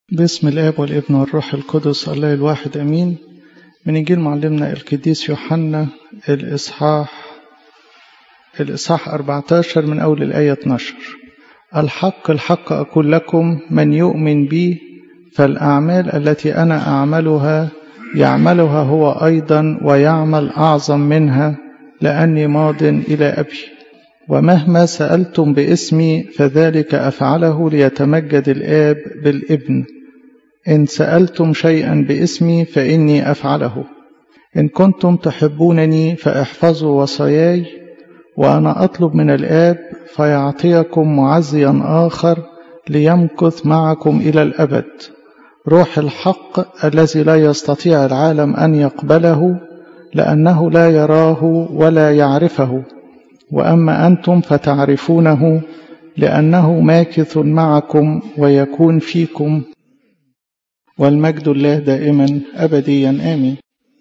باسم الآب والابن والروح القدس الله الواحد أمين من إنجيل معلمنا القديس يوحنا الإصحاح الإصحاح 14 من أول الآية 12 الحق الحق أقول لكم من يؤمن بي فالأعمال التي أنا أعملها يعملها هو أيضا ويعمل أعظم منها لأني ماض إلى أبي ومهما سألتم باسمي فذلك أفعله ليتمجد الآب بالابن إن سألتم شيئا باسمي فإني أفعله إن كنتم تحبونني فاحفظوا وصاياي وأنا أطلب من الآب فيعطيكم معزيا آخر ليمكث معكم إلى الأبد روح الحق الذي لا يستطيع العالم أن يقبله لأنه لا يراه ولا يعرفه وأما أنتم فتعرفونه لأنه ماكث معكم ويكون فيكم والمجد الله دائما أبديا آمين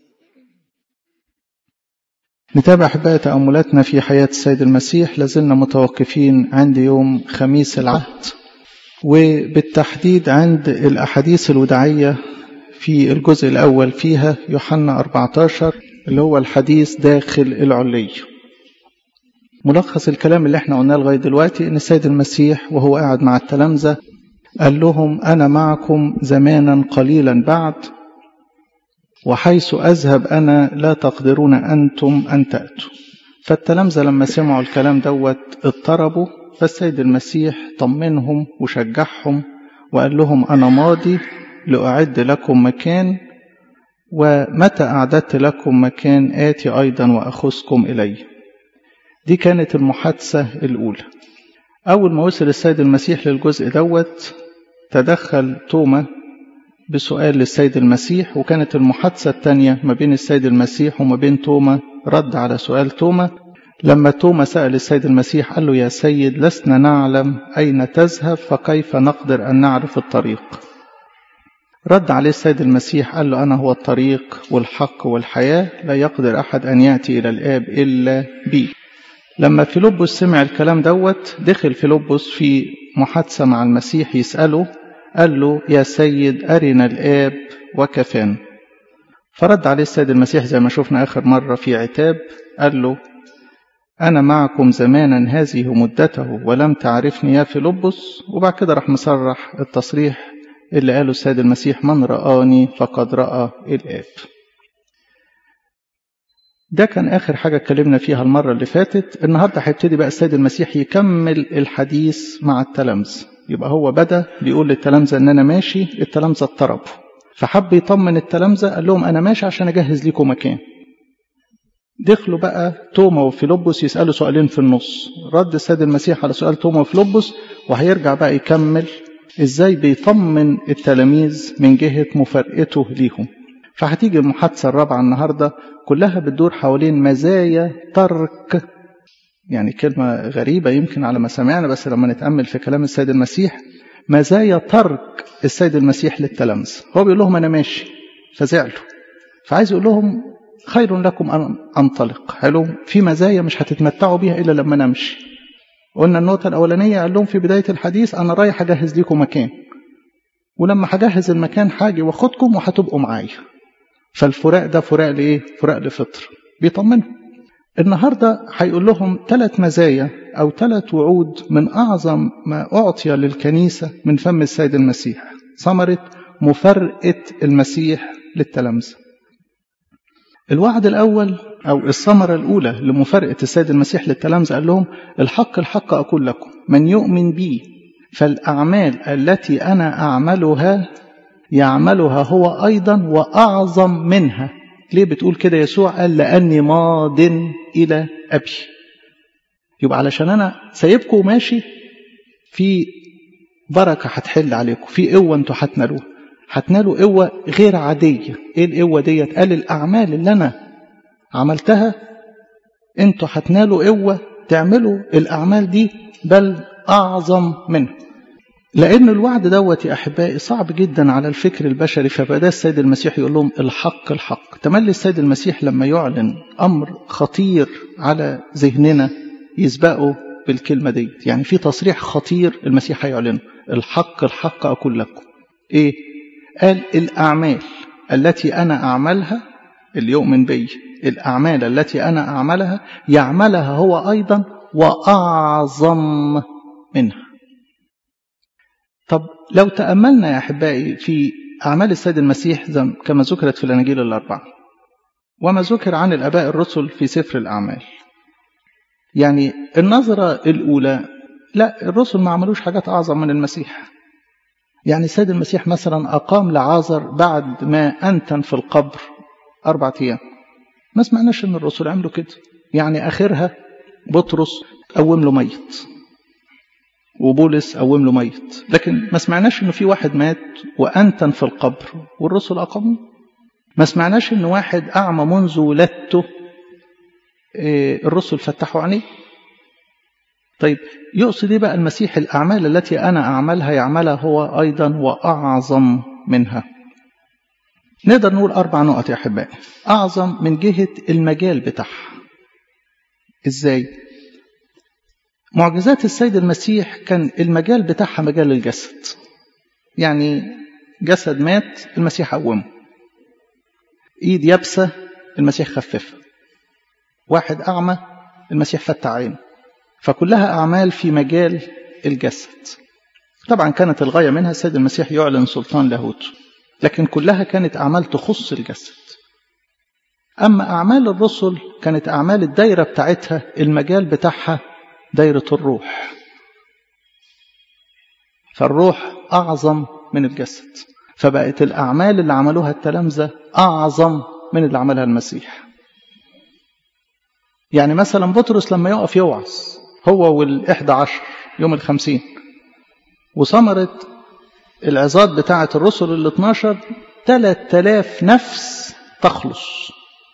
نتابع أحباء تأملاتنا في حياة السيد المسيح لازلنا متوقفين عند يوم خميس العهد وبالتحديد عند الأحاديث الوداعية في الجزء الأول فيها يوحنا 14 اللي هو الحديث داخل العلي ملخص الكلام اللي احنا قلناه لغاية دلوقتي ان السيد المسيح وهو قاعد مع التلامذة قال لهم أنا معكم زمانا قليلا بعد وحيث أذهب أنا لا تقدرون أنتم أن تأتوا فالتلامذة لما سمعوا الكلام دوت اضطربوا فالسيد المسيح طمنهم وشجعهم وقال لهم أنا ماضي لأعد لكم مكان ومتى أعددت لكم مكان آتي أيضا وأخذكم إلي دي كانت المحادثة الأولى أول ما وصل السيد المسيح للجزء دوت تدخل توما بسؤال للسيد المسيح وكانت المحادثة الثانية ما بين السيد المسيح وما بين توما رد على سؤال توما لما توما سأل السيد المسيح قال له يا سيد لسنا نعلم أين تذهب فكيف نقدر أن نعرف الطريق رد عليه السيد المسيح قال له أنا هو الطريق والحق والحياة لا يقدر أحد أن يأتي إلى الآب إلا بي لما فيلبس سمع الكلام دوت دخل فيلبس في محادثة مع المسيح يسأله قال له يا سيد أرنا الآب وكفانا فرد عليه السيد المسيح زي ما شفنا آخر مرة في عتاب قال له أنا معكم زمانا هذه مدته ولم تعرفني يا فيلبس وبعد كده راح مصرح التصريح اللي قاله السيد المسيح من رآني فقد رأى الآب ده كان آخر حاجة اتكلمنا فيها المرة اللي فاتت النهاردة هيبتدي بقى السيد المسيح يكمل الحديث مع التلامذة يبقى هو بدأ بيقول للتلامذة إن أنا ماشي التلامذة اضطربوا فحب يطمن التلامذة قال لهم أنا ماشي عشان أجهز لكم مكان دخلوا بقى توما وفيلبس يسألوا سؤالين في النص رد السيد المسيح على سؤال توما وفيلبس وهيرجع بقى يكمل ازاي بيطمن التلاميذ من جهة مفارقته ليهم فهتيجي المحادثة الرابعة النهاردة كلها بتدور حوالين مزايا ترك يعني كلمة غريبة يمكن على ما سمعنا بس لما نتأمل في كلام السيد المسيح مزايا ترك السيد المسيح للتلامذة هو بيقول لهم أنا ماشي فزعلوا فعايز يقول لهم خير لكم أن أنطلق حلو في مزايا مش هتتمتعوا بيها إلا لما نمشي قلنا النقطة الأولانية قال لهم في بداية الحديث أنا رايح أجهز لكم مكان ولما هجهز المكان حاجي واخدكم وهتبقوا معايا فالفراق ده فراق لإيه؟ فراق لفطر بيطمنهم النهاردة هيقول لهم ثلاث مزايا أو ثلاث وعود من أعظم ما أعطي للكنيسة من فم السيد المسيح ثمرة مفارقة المسيح للتلامذة الوعد الأول أو الثمرة الأولى لمفارقة السيد المسيح للتلامذة قال لهم الحق الحق أقول لكم من يؤمن بي فالأعمال التي أنا أعملها يعملها هو أيضا وأعظم منها ليه بتقول كده يسوع قال لأني ماض إلى أبي يبقى علشان أنا سايبكم وماشي في بركة هتحل عليكم في قوة انتوا هتنالوها هتنالوا قوة غير عادية ايه القوة ديت قال الأعمال اللي أنا عملتها انتوا هتنالوا قوة تعملوا الأعمال دي بل أعظم منها لأن الوعد دوت يا أحبائي صعب جدا على الفكر البشري فبدا السيد المسيح يقول لهم الحق الحق تملي السيد المسيح لما يعلن أمر خطير على ذهننا يسبقه بالكلمة دي يعني في تصريح خطير المسيح هيعلنه الحق الحق أقول لكم إيه قال الأعمال التي أنا أعملها اللي يؤمن بي الأعمال التي أنا أعملها يعملها هو أيضا وأعظم منها طب لو تأملنا يا أحبائي في أعمال السيد المسيح كما ذكرت في الأناجيل الأربعة وما ذكر عن الآباء الرسل في سفر الأعمال يعني النظرة الأولى لا الرسل ما عملوش حاجات أعظم من المسيح يعني السيد المسيح مثلا أقام لعازر بعد ما أنتن في القبر أربعة أيام ما سمعناش أن الرسل عملوا كده يعني آخرها بطرس قوم له ميت وبولس قوم له ميت لكن ما سمعناش انه في واحد مات وانتن في القبر والرسل اقاموه ما سمعناش ان واحد اعمى منذ ولادته الرسل فتحوا عينيه طيب يقصد ايه بقى المسيح الاعمال التي انا اعملها يعملها هو ايضا واعظم منها نقدر نقول اربع نقط يا احبائي اعظم من جهه المجال بتاعها ازاي معجزات السيد المسيح كان المجال بتاعها مجال الجسد يعني جسد مات المسيح قومه ايد يابسه المسيح خففها واحد اعمى المسيح فتح عينه فكلها اعمال في مجال الجسد طبعا كانت الغايه منها السيد المسيح يعلن سلطان لاهوته لكن كلها كانت اعمال تخص الجسد اما اعمال الرسل كانت اعمال الدايره بتاعتها المجال بتاعها دايرة الروح فالروح أعظم من الجسد فبقت الأعمال اللي عملوها التلامذة أعظم من اللي عملها المسيح يعني مثلا بطرس لما يقف يوعظ هو والإحدى عشر يوم الخمسين وثمرة العظات بتاعة الرسل ال 12 3000 نفس تخلص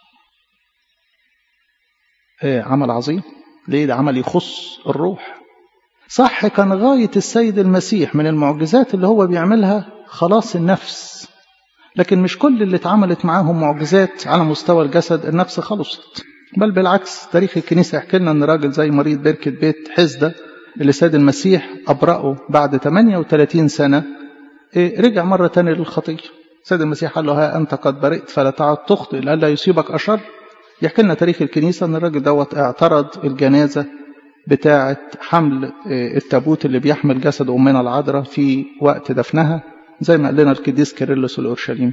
إيه عمل عظيم ليه ده عمل يخص الروح صح كان غاية السيد المسيح من المعجزات اللي هو بيعملها خلاص النفس لكن مش كل اللي اتعملت معاهم معجزات على مستوى الجسد النفس خلصت بل بالعكس تاريخ الكنيسة يحكي لنا ان راجل زي مريض بركة بيت حزدة اللي السيد المسيح أبرأه بعد 38 سنة إيه رجع مرة تانية للخطية السيد المسيح قال له ها أنت قد برئت فلا تعد تخطئ لئلا يصيبك أشر يحكي لنا تاريخ الكنيسة أن الراجل دوت اعترض الجنازة بتاعة حمل التابوت اللي بيحمل جسد أمنا العذراء في وقت دفنها زي ما قال لنا القديس كيرلس الأورشليمي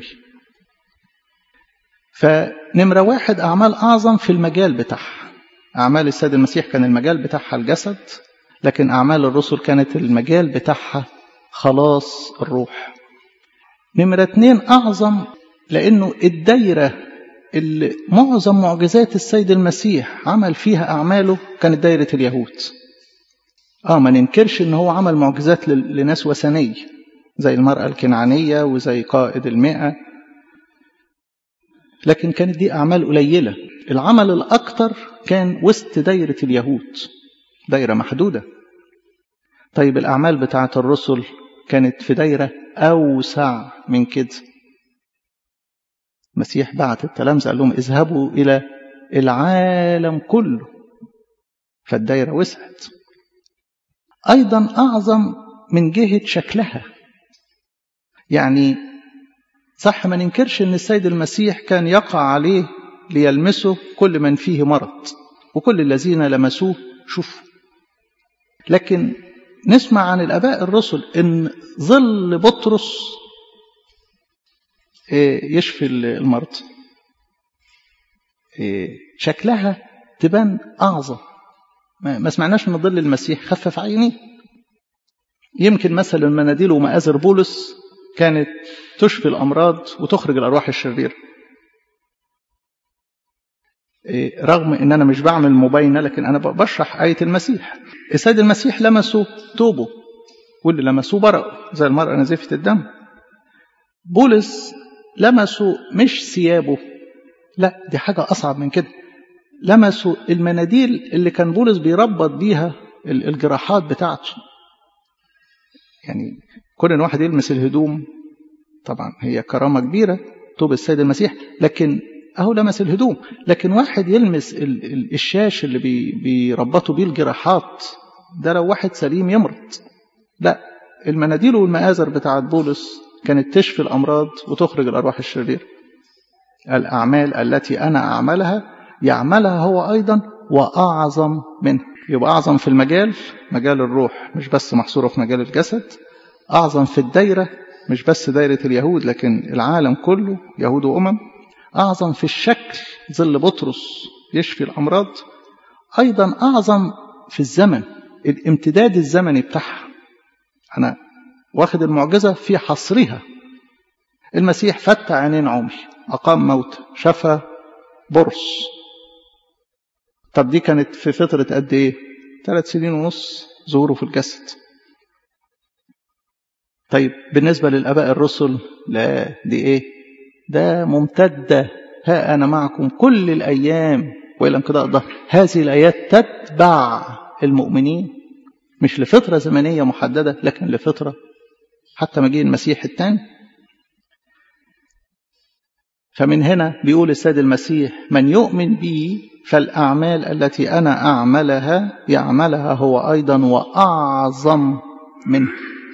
فنمرة واحد أعمال أعظم في المجال بتاعها أعمال السيد المسيح كان المجال بتاعها الجسد لكن أعمال الرسل كانت المجال بتاعها خلاص الروح نمرة اتنين أعظم لأنه الدايرة اللي معظم معجزات السيد المسيح عمل فيها أعماله كانت دايرة اليهود آه ما ننكرش إن هو عمل معجزات لناس وثنية زي المرأة الكنعانية وزي قائد المئة لكن كانت دي أعمال قليلة العمل الأكثر كان وسط دايرة اليهود دايرة محدودة طيب الأعمال بتاعة الرسل كانت في دايرة أوسع من كده المسيح بعت التلامذة قال لهم اذهبوا إلى العالم كله فالدايرة وسعت أيضا أعظم من جهة شكلها يعني صح ما ننكرش أن السيد المسيح كان يقع عليه ليلمسه كل من فيه مرض وكل الذين لمسوه شوفوا لكن نسمع عن الآباء الرسل أن ظل بطرس يشفي المرض شكلها تبان أعظم ما سمعناش من ظل المسيح خفف عينيه يمكن مثلا المناديل ومآزر بولس كانت تشفي الأمراض وتخرج الأرواح الشريرة رغم ان انا مش بعمل مباينه لكن انا بشرح ايه المسيح السيد المسيح لمسوا توبه واللي لمسوه برأوا زي المرأة نزفت الدم بولس لمسوا مش ثيابه لا دي حاجة أصعب من كده لمسوا المناديل اللي كان بولس بيربط بيها الجراحات بتاعته يعني كل واحد يلمس الهدوم طبعا هي كرامة كبيرة توب السيد المسيح لكن أهو لمس الهدوم لكن واحد يلمس الشاش اللي بي بيربطوا بيه الجراحات ده لو واحد سليم يمرض لا المناديل والمآزر بتاعت بولس كانت تشفي الأمراض وتخرج الأرواح الشريرة الأعمال التي أنا أعملها يعملها هو أيضا وأعظم منه يبقى أعظم في المجال مجال الروح مش بس محصورة في مجال الجسد أعظم في الدايرة مش بس دايرة اليهود لكن العالم كله يهود وأمم أعظم في الشكل ظل بطرس يشفي الأمراض أيضا أعظم في الزمن الامتداد الزمني بتاعها أنا واخد المعجزة في حصرها المسيح فتح عينين عمي أقام موت شفى برص طب دي كانت في فترة قد إيه؟ ثلاث سنين ونص ظهوره في الجسد طيب بالنسبة للآباء الرسل لا دي إيه؟ ده ممتدة ها أنا معكم كل الأيام وإلى انقضاء الظهر هذه الآيات تتبع المؤمنين مش لفترة زمنية محددة لكن لفترة حتى مجيء المسيح الثاني فمن هنا بيقول السيد المسيح من يؤمن بي فالأعمال التي أنا أعملها يعملها هو أيضا وأعظم منه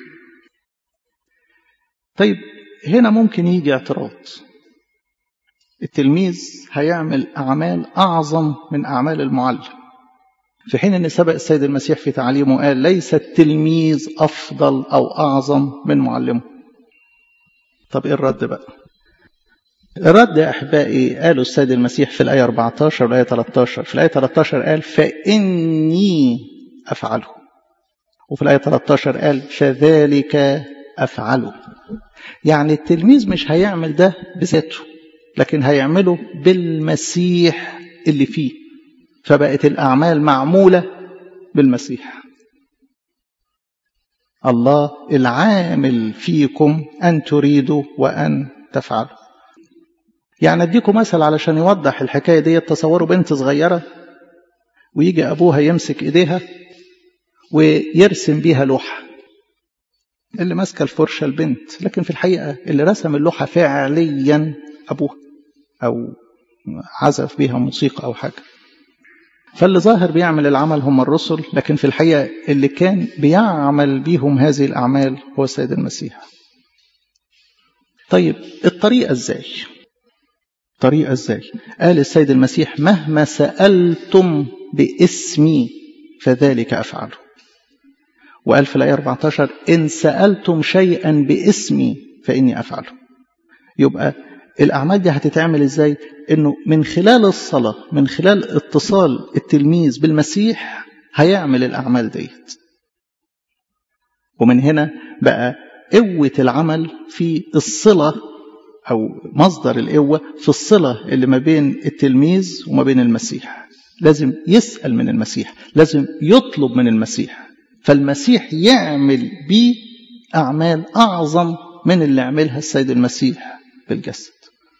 طيب هنا ممكن يجي اعتراض التلميذ هيعمل أعمال أعظم من أعمال المعلم في حين أن سبق السيد المسيح في تعليمه قال ليس التلميذ أفضل أو أعظم من معلمه طب إيه الرد بقى الرد يا أحبائي قالوا السيد المسيح في الآية 14 والآية 13 في الآية 13 قال فإني أفعله وفي الآية 13 قال فذلك أفعله يعني التلميذ مش هيعمل ده بذاته لكن هيعمله بالمسيح اللي فيه فبقت الأعمال معمولة بالمسيح الله العامل فيكم أن تريدوا وأن تفعلوا يعني اديكم مثل علشان يوضح الحكايه دي تصوروا بنت صغيره ويجي ابوها يمسك ايديها ويرسم بيها لوحه اللي ماسكه الفرشه البنت لكن في الحقيقه اللي رسم اللوحه فعليا ابوها او عزف بيها موسيقى او حاجه فاللي ظاهر بيعمل العمل هم الرسل لكن في الحقيقه اللي كان بيعمل بيهم هذه الاعمال هو السيد المسيح طيب الطريقه ازاي طريقة ازاي قال السيد المسيح مهما سألتم باسمي فذلك أفعله وقال في الآية 14 إن سألتم شيئا باسمي فإني أفعله يبقى الأعمال دي هتتعمل ازاي إنه من خلال الصلاة من خلال اتصال التلميذ بالمسيح هيعمل الأعمال ديت ومن هنا بقى قوة العمل في الصلة أو مصدر القوة في الصلة اللي ما بين التلميذ وما بين المسيح لازم يسأل من المسيح لازم يطلب من المسيح فالمسيح يعمل بيه أعمال أعظم من اللي عملها السيد المسيح بالجسد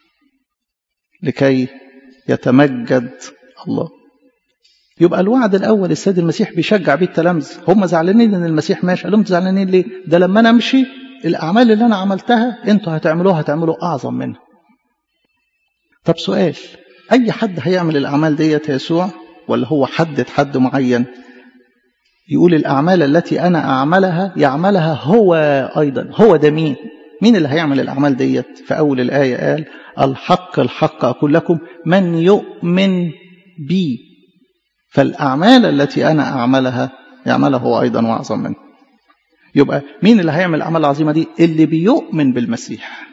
لكي يتمجد الله يبقى الوعد الأول السيد المسيح بيشجع بيه التلامذة هم زعلانين إن المسيح ماشي قال لهم زعلانين ليه؟ ده لما أنا أمشي الأعمال اللي أنا عملتها أنتوا هتعملوها هتعملوا أعظم منها طب سؤال أي حد هيعمل الأعمال ديت يسوع ولا هو حدد حد معين يقول الأعمال التي أنا أعملها يعملها هو أيضا هو ده مين مين اللي هيعمل الأعمال ديت في أول الآية قال الحق الحق أقول لكم من يؤمن بي فالأعمال التي أنا أعملها يعملها هو أيضا وأعظم منه يبقى مين اللي هيعمل الأعمال العظيمة دي اللي بيؤمن بالمسيح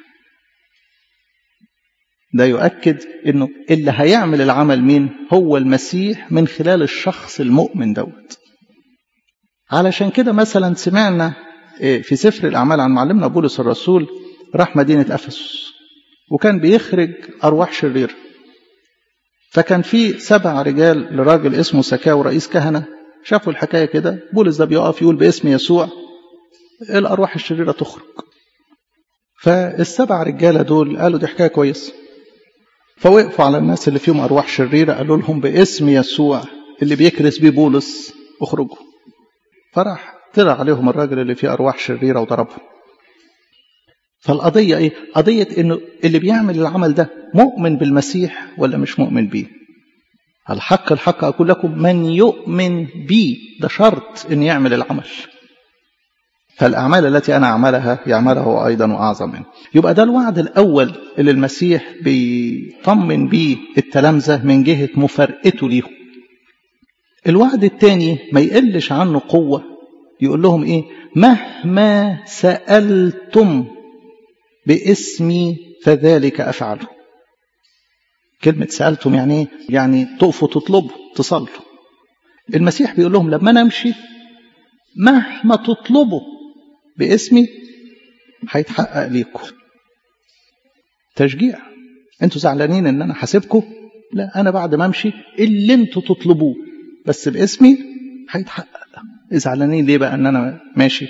ده يؤكد انه اللي هيعمل العمل مين هو المسيح من خلال الشخص المؤمن دوت علشان كده مثلا سمعنا في سفر الاعمال عن معلمنا بولس الرسول راح مدينه افسس وكان بيخرج ارواح شريره فكان في سبع رجال لراجل اسمه سكاو رئيس كهنه شافوا الحكايه كده بولس ده بيقف يقول باسم يسوع الارواح الشريره تخرج فالسبع رجاله دول قالوا دي حكايه كويسه فوقفوا على الناس اللي فيهم أرواح شريرة قالوا لهم باسم يسوع اللي بيكرس بيه بولس اخرجوا فراح طلع عليهم الراجل اللي فيه أرواح شريرة وضربهم فالقضية إيه؟ قضية إنه اللي بيعمل العمل ده مؤمن بالمسيح ولا مش مؤمن بيه الحق الحق أقول لكم من يؤمن بي ده شرط إن يعمل العمل فالأعمال التي أنا أعملها يعملها هو أيضا وأعظم منه يبقى ده الوعد الأول اللي المسيح بيطمن بيه التلامذة من جهة مفارقته ليهم الوعد الثاني ما يقلش عنه قوة يقول لهم إيه مهما سألتم باسمي فذلك أفعله كلمة سألتم يعني إيه؟ يعني تقفوا تطلبوا تصلوا المسيح بيقول لهم لما أنا أمشي مهما تطلبوا باسمي هيتحقق ليكم تشجيع انتوا زعلانين ان انا حاسبكم لا انا بعد ما امشي اللي انتوا تطلبوه بس باسمي هيتحقق زعلانين ليه بقى ان انا ماشي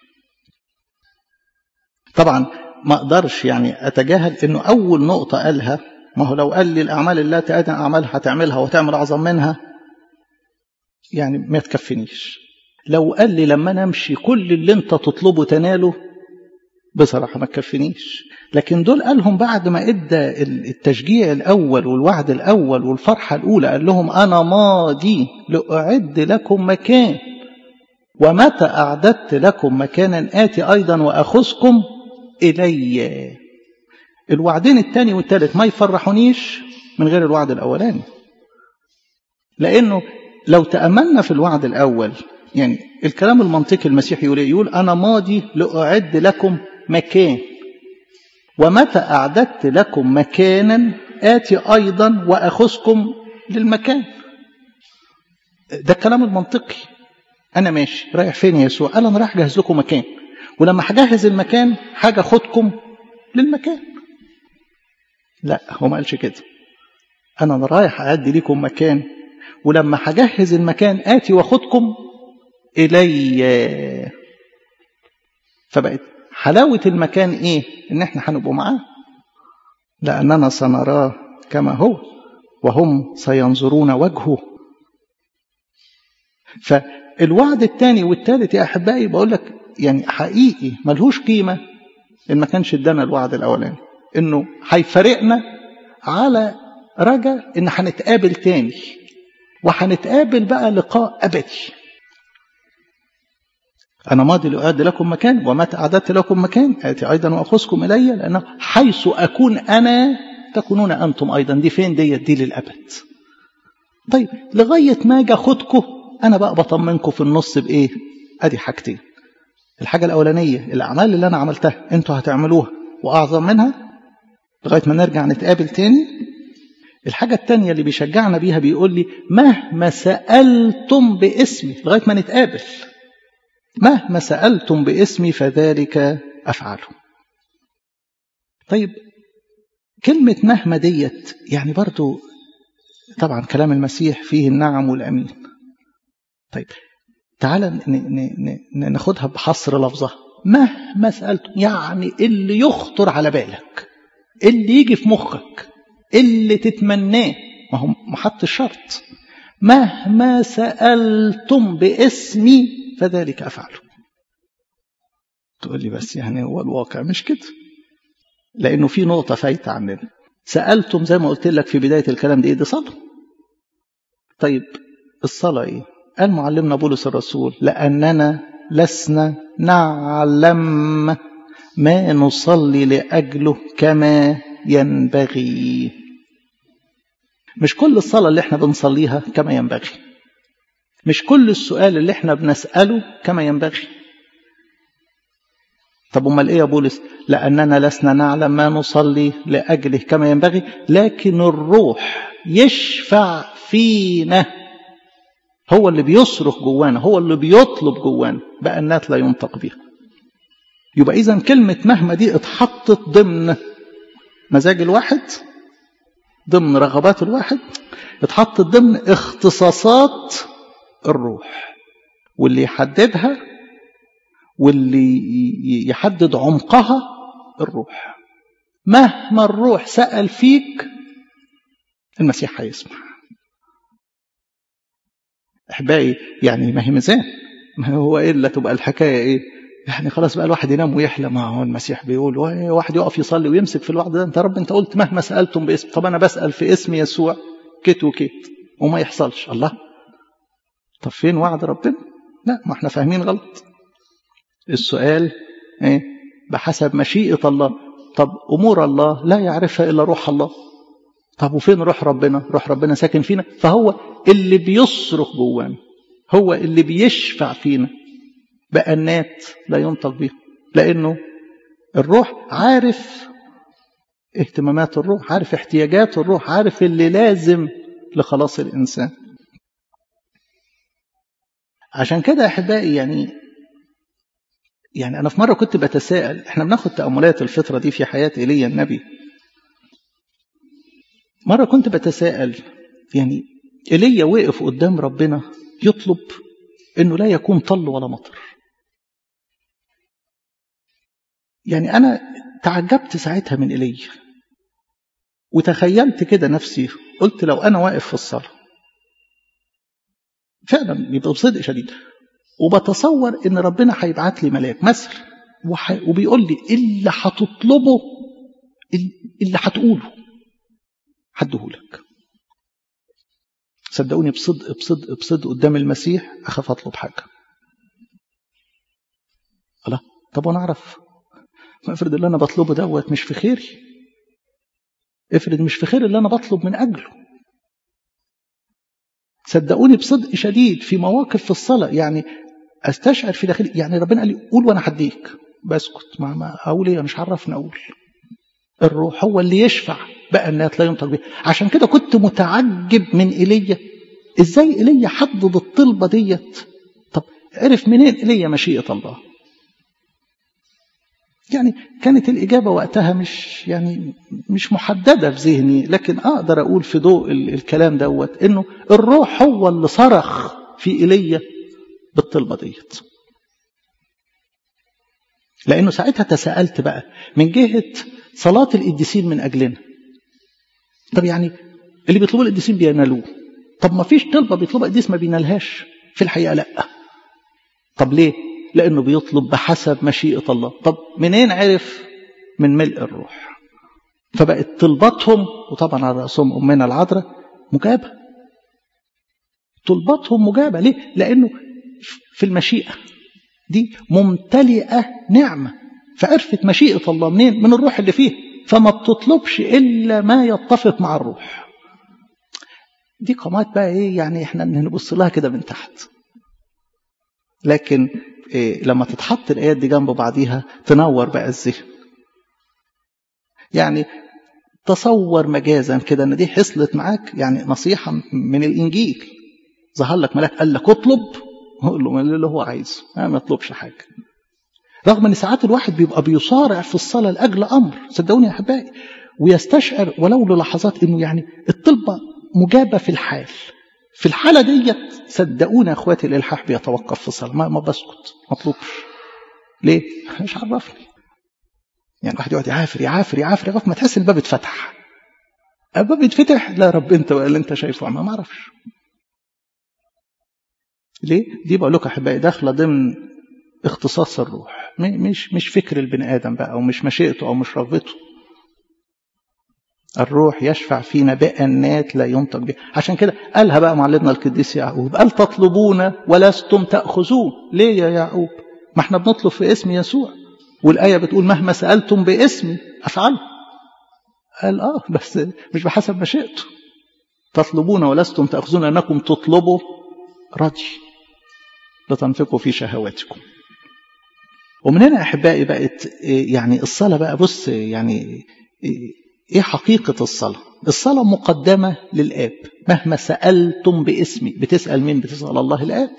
طبعا ما اقدرش يعني اتجاهل انه اول نقطه قالها ما هو لو قال لي الاعمال التي انا اعملها هتعملها وتعمل اعظم منها يعني ما تكفينيش لو قال لي لما انا امشي كل اللي انت تطلبه تناله بصراحه ما تكفينيش لكن دول قالهم بعد ما ادى التشجيع الاول والوعد الاول والفرحه الاولى قال لهم انا ماضي لاعد لكم مكان ومتى اعددت لكم مكانا اتي ايضا واخذكم الي الوعدين الثاني والثالث ما يفرحونيش من غير الوعد الاولاني لانه لو تاملنا في الوعد الاول يعني الكلام المنطقي المسيح يقول يقول انا ماضي لاعد لكم مكان ومتى اعددت لكم مكانا اتي ايضا واخذكم للمكان ده الكلام المنطقي انا ماشي رايح فين يا يسوع قال انا رايح اجهز لكم مكان ولما هجهز المكان حاجه اخدكم للمكان لا هو ما قالش كده انا رايح اعد لكم مكان ولما هجهز المكان اتي واخدكم الي فبقت حلاوه المكان ايه ان احنا هنبقوا معاه لاننا سنراه كما هو وهم سينظرون وجهه فالوعد الثاني والثالث يا احبائي بقول لك يعني حقيقي ملهوش قيمه ان ما كانش ادانا الوعد الاولاني انه هيفارقنا على رجا ان هنتقابل تاني وهنتقابل بقى لقاء ابدي أنا ماضي لأعد لكم مكان ومتى أعددت لكم مكان آتي أيضا وأخذكم إلي لأنه حيث أكون أنا تكونون أنتم أيضا دي فين دي دي للأبد طيب لغاية ما أجي أخدكم أنا بقى بطمنكم في النص بإيه أدي حاجتين الحاجة الأولانية الأعمال اللي أنا عملتها أنتوا هتعملوها وأعظم منها لغاية ما نرجع نتقابل تاني الحاجة التانية اللي بيشجعنا بيها بيقول لي مهما سألتم باسمي لغاية ما نتقابل مهما سألتم باسمي فذلك أفعله طيب كلمة مهما ديت يعني برضو طبعا كلام المسيح فيه النعم والأمين طيب تعال ناخدها بحصر لفظها مهما سألتم يعني اللي يخطر على بالك اللي يجي في مخك اللي تتمناه ما هو محط الشرط مهما سألتم باسمي فذلك أفعله تقول لي بس يعني هو الواقع مش كده لأنه في نقطة فايتة عننا سألتم زي ما قلت لك في بداية الكلام دي إيه دي صلاة طيب الصلاة إيه قال معلمنا بولس الرسول لأننا لسنا نعلم ما نصلي لأجله كما ينبغي مش كل الصلاة اللي احنا بنصليها كما ينبغي مش كل السؤال اللي احنا بنسأله كما ينبغي طب امال ايه يا بولس لاننا لسنا نعلم ما نصلي لاجله كما ينبغي لكن الروح يشفع فينا هو اللي بيصرخ جوانا هو اللي بيطلب جوانا بأنات لا ينطق بها يبقى اذا كلمة مهما دي اتحطت ضمن مزاج الواحد ضمن رغبات الواحد اتحطت ضمن اختصاصات الروح واللي يحددها واللي يحدد عمقها الروح مهما الروح سأل فيك المسيح هيسمع احبائي يعني ما هي ميزان ما هو الا تبقى الحكايه ايه يعني خلاص بقى الواحد ينام ويحلم ما هو المسيح بيقول واحد يقف يصلي ويمسك في الوعد ده انت رب انت قلت مهما سالتم باسم طب انا بسال في اسم يسوع كيت وكيت وما يحصلش الله طب فين وعد ربنا لا ما احنا فاهمين غلط السؤال ايه بحسب مشيئة الله طب أمور الله لا يعرفها إلا روح الله طب وفين روح ربنا روح ربنا ساكن فينا فهو اللي بيصرخ جوانا هو اللي بيشفع فينا بأنات لا ينطق بها لأنه الروح عارف اهتمامات الروح عارف احتياجات الروح عارف اللي لازم لخلاص الإنسان عشان كده أحبائي يعني يعني أنا في مرة كنت بتساءل إحنا بناخد تأملات الفترة دي في حياة إيليا النبي مرة كنت بتساءل يعني إيليا وقف قدام ربنا يطلب إنه لا يكون طل ولا مطر يعني أنا تعجبت ساعتها من إيليا وتخيلت كده نفسي قلت لو أنا واقف في الصلاة فعلا يبقى بصدق شديد وبتصور ان ربنا هيبعت لي ملاك مثل وح... وبيقول لي اللي هتطلبه اللي هتقوله هديهولك صدقوني بصدق بصدق بصدق قدام المسيح اخاف اطلب حاجه الله طب وانا اعرف ما افرض اللي انا بطلبه دوت مش في خيري افرض مش في خير اللي انا بطلب من اجله صدقوني بصدق شديد في مواقف في الصلاه يعني استشعر في داخلي يعني ربنا قال لي قول وانا هديك بسكت ما, ما اقول ايه مش عرفني اقول الروح هو اللي يشفع بقى النات لا ينطق به عشان كده كنت متعجب من ايليا ازاي ايليا حدد الطلبه ديت طب عرف منين ايليا مشيئه الله يعني كانت الإجابة وقتها مش يعني مش محددة في ذهني لكن أقدر أقول في ضوء الكلام دوت إنه الروح هو اللي صرخ في إيليا بالطلبة ديت لأنه ساعتها تساءلت بقى من جهة صلاة القديسين من أجلنا طب يعني اللي بيطلبوا القديسين بينالوه طب ما فيش طلبة بيطلبها قديس ما بينالهاش في الحقيقة لأ طب ليه لأنه بيطلب بحسب مشيئة الله طب منين عرف من ملء الروح فبقت طلباتهم وطبعا على رأسهم أمنا العذراء مجابة طلباتهم مجابة ليه لأنه في المشيئة دي ممتلئة نعمة فعرفت مشيئة الله منين من الروح اللي فيه فما بتطلبش إلا ما يتفق مع الروح دي قامات بقى ايه يعني احنا نبص لها كده من تحت لكن إيه لما تتحط الآيات دي جنب بعضيها تنور بقى الذهن يعني تصور مجازا كده ان دي حصلت معاك يعني نصيحة من الإنجيل ظهر لك ملاك قال لك اطلب قول له اللي هو عايزه ما يطلبش حاجة رغم ان ساعات الواحد بيبقى بيصارع في الصلاة لأجل أمر صدقوني يا أحبائي ويستشعر ولو للحظات انه يعني الطلبة مجابة في الحال في الحالة ديت صدقوني يا اخواتي الالحاح بيتوقف في الصلاة ما, ما بسكت ما اطلبش ليه؟ مش عرفني يعني الواحد يقعد يعافر يعافر يعافر يعافر ما تحس الباب اتفتح الباب يتفتح لا رب انت اللي انت شايفه ما اعرفش ليه؟ دي بقول لكم احبائي داخله ضمن اختصاص الروح مش مش فكر البني ادم بقى او مش مشيئته او مش رغبته الروح يشفع فينا بأنات لا ينطق بها عشان كده قالها بقى معلمنا القديس يعقوب قال تطلبون ولستم تأخذون ليه يا يعقوب ما احنا بنطلب في اسم يسوع والآية بتقول مهما سألتم باسمي أفعله قال آه بس مش بحسب مشيئته تطلبون ولستم تأخذون أنكم تطلبوا رجي لتنفقوا في شهواتكم ومن هنا أحبائي بقت يعني الصلاة بقى بص يعني ايه حقيقة الصلاة الصلاة مقدمة للآب مهما سألتم باسمي بتسأل مين بتسأل الله الآب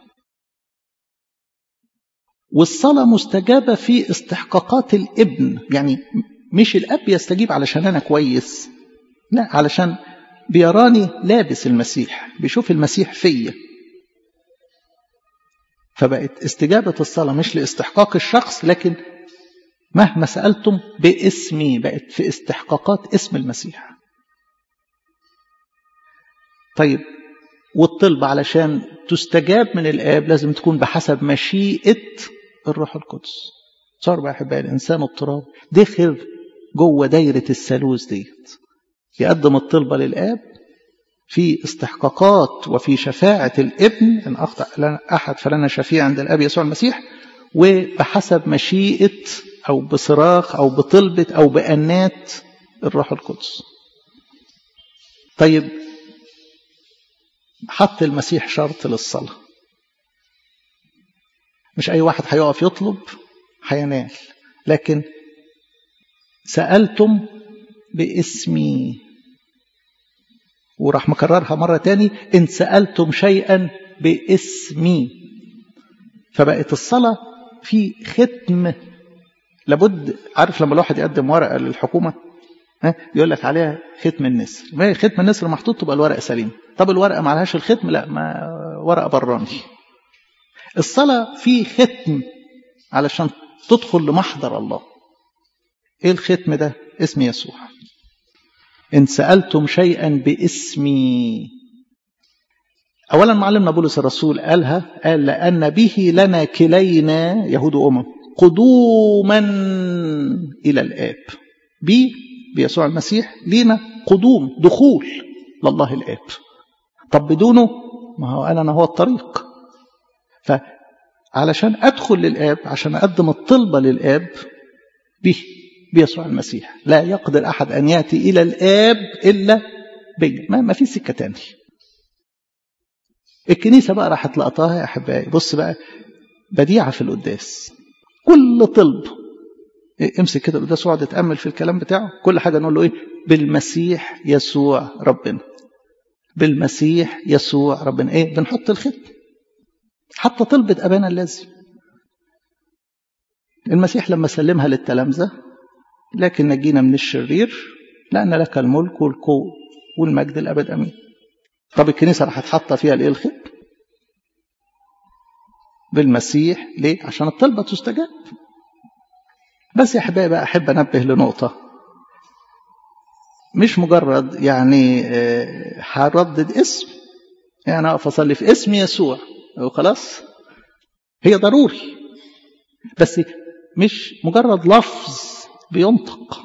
والصلاة مستجابة في استحقاقات الابن يعني مش الأب يستجيب علشان أنا كويس لا علشان بيراني لابس المسيح بيشوف المسيح فيا فبقت استجابة الصلاة مش لاستحقاق الشخص لكن مهما سألتم باسمي بقت في استحقاقات اسم المسيح طيب والطلب علشان تستجاب من الآب لازم تكون بحسب مشيئة الروح القدس صار بقى أحبائي الإنسان التراب دخل جوه دايرة الثالوث ديت يقدم الطلبة للآب في استحقاقات وفي شفاعة الابن إن أخطأ لنا أحد فلنا شفيع عند الآب يسوع المسيح وبحسب مشيئة أو بصراخ أو بطلبة أو بأنات الروح القدس طيب حط المسيح شرط للصلاة مش أي واحد هيقف يطلب هينال لكن سألتم باسمي وراح مكررها مرة تاني إن سألتم شيئا باسمي فبقت الصلاة في ختم لابد عارف لما الواحد يقدم ورقة للحكومة ها يقول لك عليها ختم النسر ما ختم النسر محطوط تبقى الورقة سليمة طب الورقة ما عليهاش الختم لا ما ورقة براني الصلاة في ختم علشان تدخل لمحضر الله ايه الختم ده اسم يسوع ان سألتم شيئا باسمي اولا معلمنا بولس الرسول قالها قال لان به لنا كلينا يهود وامم قدوما الى الاب بي بيسوع المسيح لينا قدوم دخول لله الاب طب بدونه ما هو قال انا هو الطريق فعلشان ادخل للاب عشان اقدم الطلبه للاب به بيسوع المسيح لا يقدر احد ان ياتي الى الاب الا بي ما, ما في سكه تاني الكنيسه بقى راحت لقطاها يا احبائي بص بقى بديعه في القداس كل طلب امسك كده القداس واقعد اتامل في الكلام بتاعه كل حاجه نقول له ايه بالمسيح يسوع ربنا بالمسيح يسوع ربنا ايه بنحط الختم حتى طلبة أبانا الذي المسيح لما سلمها للتلامذة لكن نجينا من الشرير لأن لك الملك والقوة والمجد الأبد أمين طب الكنيسة راح تحط فيها الإيه الختم بالمسيح ليه عشان الطلبة تستجاب بس يا أحبائي بقى أحب أنبه لنقطة مش مجرد يعني هردد اسم يعني أقف أصلي في اسم يسوع وخلاص هي ضروري بس مش مجرد لفظ بينطق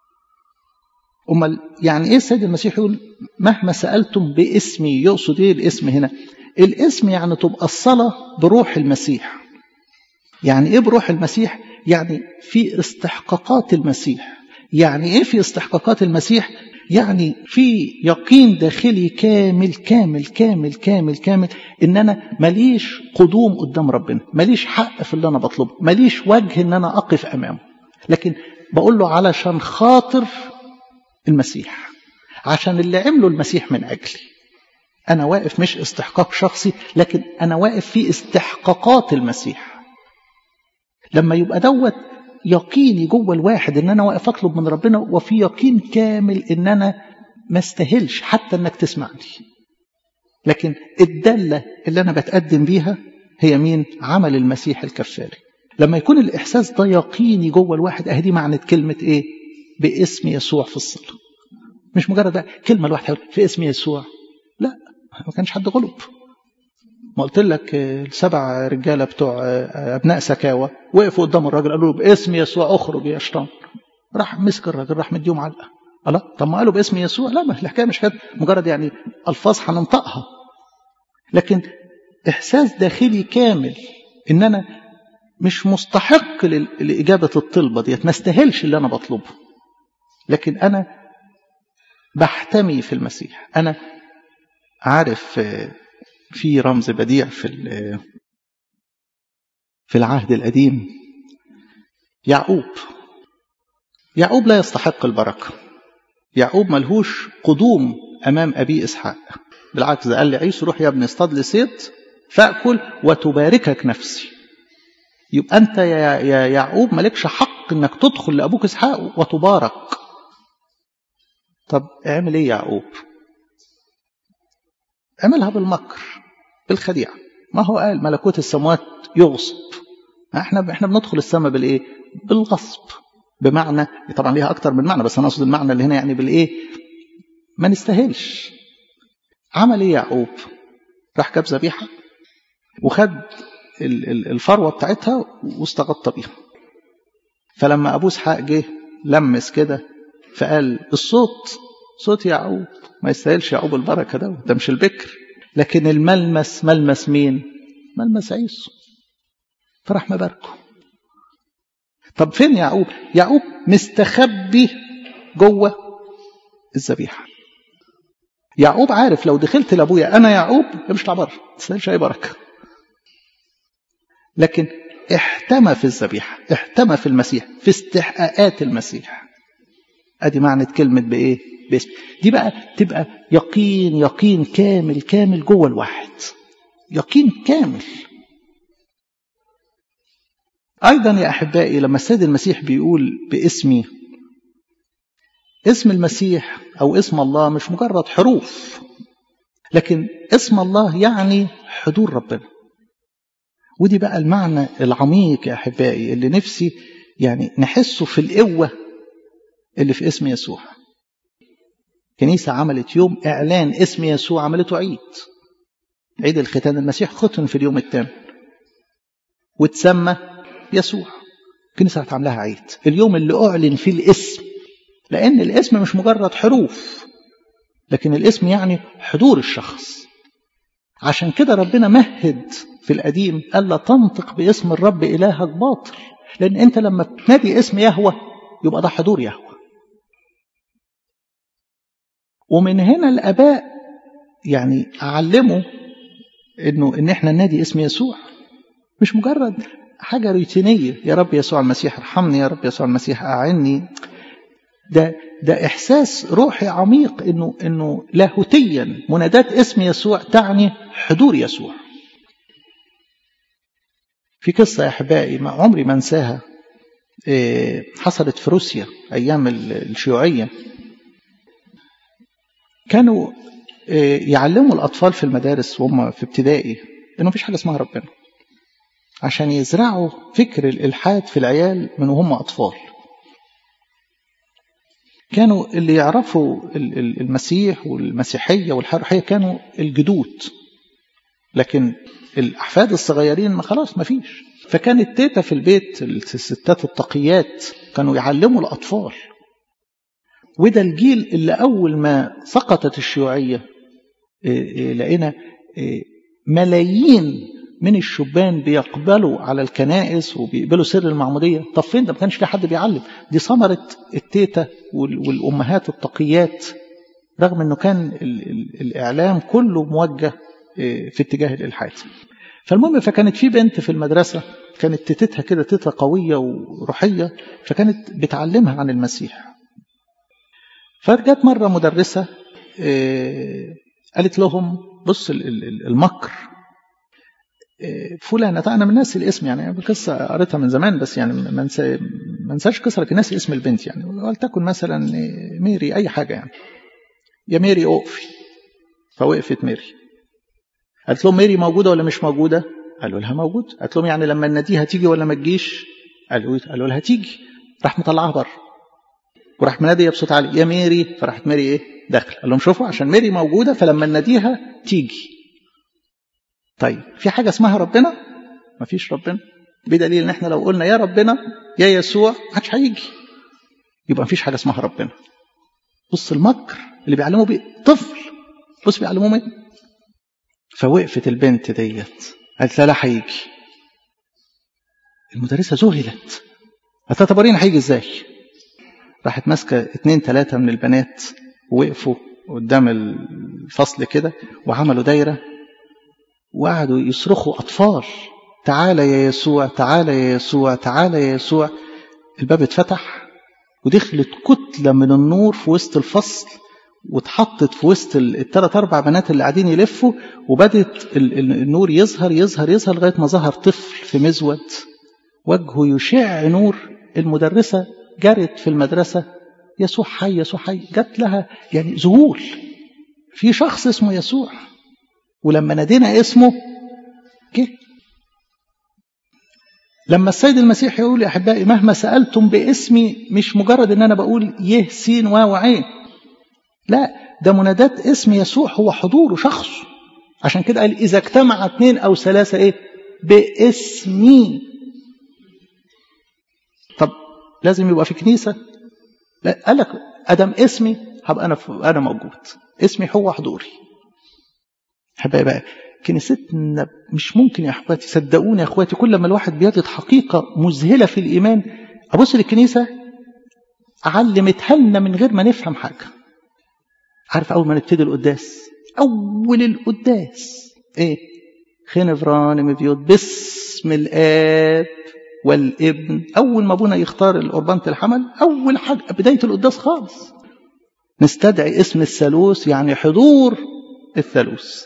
امال يعني ايه السيد المسيح يقول مهما سالتم باسمي يقصد ايه الاسم هنا الاسم يعني تبقى الصلاه بروح المسيح يعني ايه بروح المسيح يعني في استحقاقات المسيح يعني ايه في استحقاقات المسيح يعني في يقين داخلي كامل كامل كامل كامل كامل ان انا ماليش قدوم قدام ربنا ماليش حق في اللي انا بطلبه ماليش وجه ان انا اقف امامه لكن بقول له علشان خاطر المسيح عشان اللي عمله المسيح من اجلي انا واقف مش استحقاق شخصي لكن انا واقف في استحقاقات المسيح لما يبقى دوت يقيني جوه الواحد ان انا واقف اطلب من ربنا وفي يقين كامل ان انا ما استاهلش حتى انك تسمعني لكن الداله اللي انا بتقدم بيها هي مين عمل المسيح الكفاري لما يكون الاحساس ده يقيني جوه الواحد اهي معنى كلمه ايه باسم يسوع في الصلاه مش مجرد كلمه الواحد في اسم يسوع لا ما كانش حد غلب ما قلت لك السبع رجاله بتوع ابناء سكاوى وقفوا قدام الراجل قالوا له باسم يسوع اخرج يا شيطان راح مسك الراجل راح مديهم علقه الله طب ما قالوا باسم يسوع لا ما الحكايه مش كده مجرد يعني الفاظ هننطقها لكن احساس داخلي كامل ان انا مش مستحق لاجابه الطلبه ديت ما استاهلش اللي انا بطلبه لكن انا بحتمي في المسيح انا عارف في رمز بديع في في العهد القديم يعقوب يعقوب لا يستحق البركة يعقوب ملهوش قدوم أمام أبي إسحاق بالعكس ده قال لي عيسو روح يا ابني اصطاد لي صيد فأكل وتباركك نفسي يبقى أنت يا, يا يعقوب مالكش حق إنك تدخل لأبوك إسحاق وتبارك طب اعمل إيه يعقوب اعملها بالمكر بالخديعة ما هو قال ملكوت السماوات يغصب احنا احنا بندخل السماء بالايه بالغصب بمعنى طبعا ليها اكتر من معنى بس انا اقصد المعنى اللي هنا يعني بالايه ما نستاهلش عمل ايه يعقوب راح جاب ذبيحه وخد الفروه بتاعتها واستغطى بيها فلما ابو اسحاق جه لمس كده فقال الصوت صوت يعقوب ما يستاهلش يعقوب البركه ده ده مش البكر لكن الملمس ملمس مين ملمس عيسو فراح مباركه طب فين يعقوب يعقوب مستخبي جوه الذبيحه يعقوب عارف لو دخلت لابويا انا يعقوب مش هطلع بره ما تستاهلش اي بركه لكن احتمى في الذبيحه احتمى في المسيح في استحقاقات المسيح ادي معنى كلمه بايه باسم دي بقى تبقى يقين يقين كامل كامل جوه الواحد يقين كامل ايضا يا احبائي لما السيد المسيح بيقول باسمي اسم المسيح او اسم الله مش مجرد حروف لكن اسم الله يعني حضور ربنا ودي بقى المعنى العميق يا احبائي اللي نفسي يعني نحسه في القوه اللي في اسم يسوع كنيسة عملت يوم إعلان اسم يسوع عملته عيد عيد الختان المسيح ختن في اليوم الثامن وتسمى يسوع الكنيسة هتعملها عيد اليوم اللي أعلن فيه الاسم لأن الاسم مش مجرد حروف لكن الاسم يعني حضور الشخص عشان كده ربنا مهد في القديم ألا تنطق باسم الرب إلهك باطل لأن أنت لما تنادي اسم يهوه يبقى ده حضور يهوه ومن هنا الآباء يعني علموا إنه إن إحنا ننادي اسم يسوع مش مجرد حاجة روتينية يا رب يسوع المسيح ارحمني يا رب يسوع المسيح أعني ده ده إحساس روحي عميق إنه إنه لاهوتيا منادات اسم يسوع تعني حضور يسوع. في قصة يا أحبائي ما عمري ما أنساها حصلت في روسيا أيام الشيوعية كانوا يعلموا الأطفال في المدارس وهم في ابتدائي إنه مفيش حاجة اسمها ربنا عشان يزرعوا فكر الإلحاد في العيال من وهم أطفال كانوا اللي يعرفوا المسيح والمسيحية والحرية كانوا الجدود لكن الأحفاد الصغيرين ما خلاص ما فيش فكانت تيتا في البيت الستات التقيات كانوا يعلموا الأطفال وده الجيل اللي أول ما سقطت الشيوعية لقينا ملايين من الشبان بيقبلوا على الكنائس وبيقبلوا سر المعمودية طب فين ده ما كانش في حد بيعلم دي ثمرة التيتا والأمهات التقيات رغم أنه كان الإعلام كله موجه في اتجاه الإلحاد فالمهم فكانت في بنت في المدرسة كانت تيتتها كده تيتا قوية وروحية فكانت بتعلمها عن المسيح فجت مرة مدرسة قالت لهم بص المكر فلانة أنا من ناس الاسم يعني قصة قريتها من زمان بس يعني ما انساش قصة لكن ناس اسم البنت يعني ولتكن مثلا ميري أي حاجة يعني يا ميري أقفي فوقفت ميري قالت لهم ميري موجودة ولا مش موجودة قالوا لها موجود قالت لهم يعني لما نناديها تيجي ولا ما تجيش قالوا قالوا لها تيجي راح مطلعها بره وراح منادية بصوت عالي يا ميري فراحت ميري ايه داخل قال لهم شوفوا عشان ميري موجودة فلما نناديها تيجي طيب في حاجة اسمها ربنا ما فيش ربنا بدليل ان احنا لو قلنا يا ربنا يا يسوع ما حدش هيجي يبقى ما فيش حاجة اسمها ربنا بص المكر اللي بيعلموا بيه طفل بص بيعلموه ايه فوقفت البنت ديت قالت لا لا هيجي المدرسة ذهلت قالت طب ورينا هيجي ازاي راحت ماسكة اتنين تلاتة من البنات وقفوا قدام الفصل كده وعملوا دايرة وقعدوا يصرخوا أطفال تعالى يا يسوع تعالى يا يسوع تعالى يا يسوع الباب اتفتح ودخلت كتلة من النور في وسط الفصل واتحطت في وسط الثلاث أربع بنات اللي قاعدين يلفوا وبدت النور يظهر يظهر يظهر لغاية ما ظهر طفل في مزود وجهه يشع نور المدرسة جرت في المدرسة يسوع حي يسوع حي جت لها يعني ذهول في شخص اسمه يسوع ولما نادينا اسمه جه لما السيد المسيح يقول يا احبائي مهما سالتم باسمي مش مجرد ان انا بقول يه سين واو عين لا ده منادات اسم يسوع هو حضوره شخصه عشان كده قال اذا اجتمع اثنين او ثلاثه ايه باسمي طب لازم يبقى في كنيسه لا قال لك ادم اسمي هبقى انا انا موجود اسمي هو حضوري احبائي بقى كنيستنا مش ممكن يا اخواتي صدقوني يا اخواتي كل ما الواحد بيجد حقيقه مذهله في الايمان ابص للكنيسه علمتها لنا من غير ما نفهم حاجه عارف اول ما نبتدي القداس اول القداس ايه خنفران مبيوت باسم الاب والابن اول ما ابونا يختار القربانة الحمل اول حاجه بدايه القداس خالص نستدعي اسم الثالوث يعني حضور الثالوث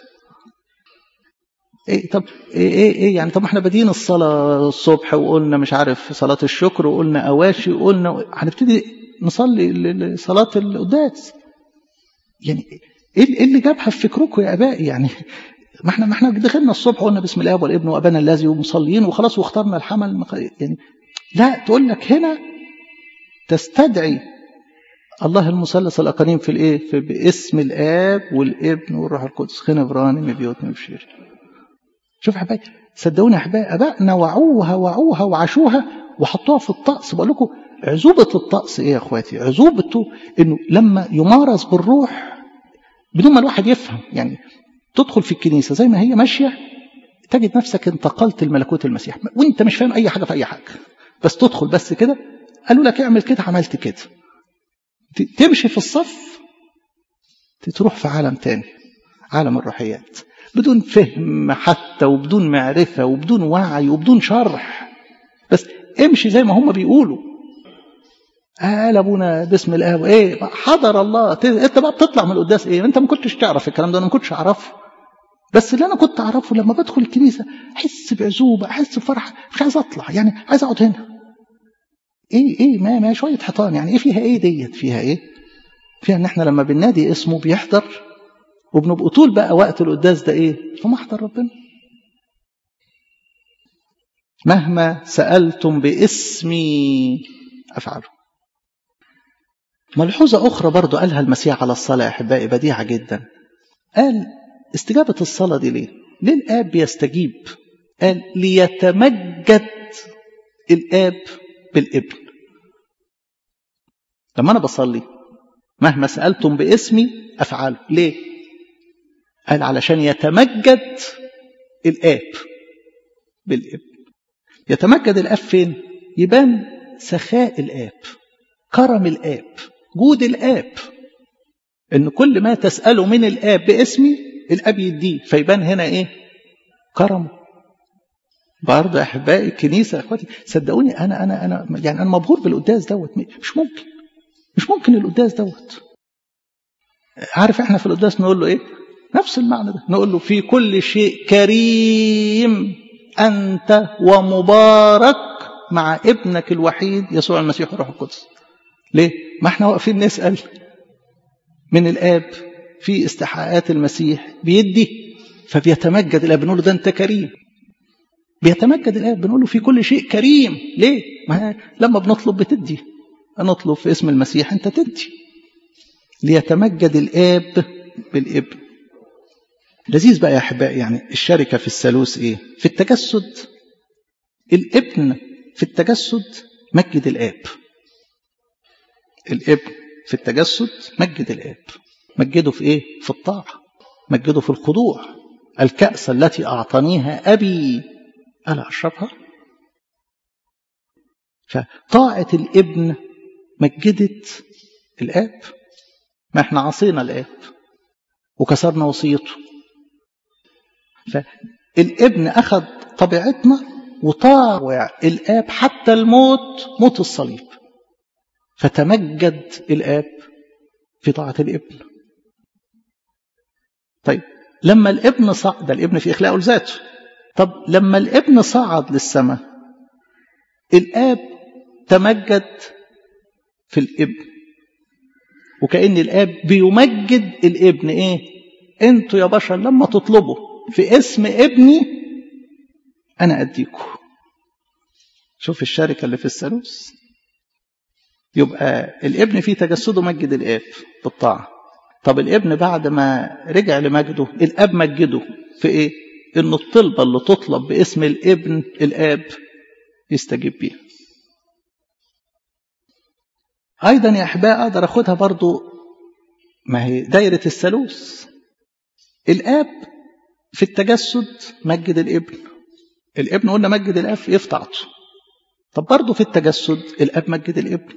ايه طب ايه ايه, إيه يعني طب احنا بادئين الصلاه الصبح وقلنا مش عارف صلاه الشكر وقلنا اواشي وقلنا هنبتدي نصلي صلاه القداس يعني ايه اللي جابها في فكركم يا ابائي يعني ما احنا ما احنا دخلنا الصبح قلنا بسم الاب والابن وابانا الذي ومصلين وخلاص واخترنا الحمل يعني لا تقول لك هنا تستدعي الله المثلث الاقانيم في الايه في باسم الاب والابن والروح القدس خنبراني مبيوت مبشير شوف حبايبي صدقوني يا حبايبي ابائنا وعوها وعوها وعاشوها وحطوها في الطقس بقول لكم عزوبه الطقس ايه يا اخواتي عزوبته انه لما يمارس بالروح بدون ما الواحد يفهم يعني تدخل في الكنيسة زي ما هي ماشية تجد نفسك انتقلت الملكوت المسيح وانت مش فاهم اي حاجة في اي حاجة بس تدخل بس كده قالوا لك اعمل كده عملت كده تمشي في الصف تروح في عالم تاني عالم الروحيات بدون فهم حتى وبدون معرفة وبدون وعي وبدون شرح بس امشي زي ما هم بيقولوا قال ابونا باسم الاب ايه حضر الله انت بقى بتطلع من القداس ايه انت ما كنتش تعرف الكلام ده انا ما كنتش اعرفه بس اللي انا كنت اعرفه لما بدخل الكنيسه احس بعزوبه احس بفرحه مش عايز اطلع يعني عايز اقعد هنا ايه ايه ما ما شويه حيطان يعني ايه فيها ايه ديت فيها ايه فيها ان احنا لما بننادي اسمه بيحضر وبنبقى طول بقى وقت القداس ده ايه في محضر ربنا مهما سالتم باسمي افعله ملحوظة أخرى برضو قالها المسيح على الصلاة أحبائي بديعة جدا قال استجابة الصلاة دي ليه ليه الآب بيستجيب قال ليتمجد الآب بالابن لما أنا بصلي مهما سألتم باسمي أفعله ليه قال علشان يتمجد الآب بالابن يتمجد الآب فين يبان سخاء الآب كرم الآب جود الآب إن كل ما تسأله من الآب باسمي الآب يديه فيبان هنا إيه كرمه برضه يا أحبائي الكنيسة يا إخواتي صدقوني أنا أنا أنا يعني أنا مبهور بالقداس دوت مش ممكن مش ممكن القداس دوت عارف إحنا في القداس نقول له إيه نفس المعنى ده نقول له في كل شيء كريم أنت ومبارك مع ابنك الوحيد يسوع المسيح والروح القدس ليه؟ ما احنا واقفين نسأل من الآب في استحقاقات المسيح بيدي فبيتمجد الآب بنقول له ده أنت كريم بيتمجد الآب بنقول له في كل شيء كريم ليه؟ ما لما بنطلب بتدي نطلب في اسم المسيح أنت تدي ليتمجد الآب بالابن لذيذ بقى يا أحبائي يعني الشركة في الثالوث إيه؟ في التجسد الابن في التجسد مجد الآب الابن في التجسد مجد الآب مجده في إيه؟ في الطاعة مجده في الخضوع الكأس التي أعطانيها أبي ألا أشربها فطاعة الابن مجدت الآب ما احنا عصينا الآب وكسرنا وصيته فالابن أخذ طبيعتنا وطاوع الآب حتى الموت موت الصليب فتمجد الآب في طاعة الابن طيب لما الابن صعد ده الابن في إخلاقه لذاته طب لما الابن صعد للسماء الآب تمجد في الابن وكأن الآب بيمجد الابن إيه انتوا يا بشر لما تطلبوا في اسم ابني أنا أديكم شوف الشركة اللي في الثالوث يبقى الابن في تجسده مجد الآب بالطاعة طب الابن بعد ما رجع لمجده الآب مجده في إيه إن الطلبة اللي تطلب باسم الابن الآب يستجيب بيها أيضا يا أحباء أقدر أخدها برضو ما هي دايرة الثالوث الآب في التجسد مجد الابن الابن قلنا مجد الاب يفتعته طب برضه في التجسد الاب مجد الابن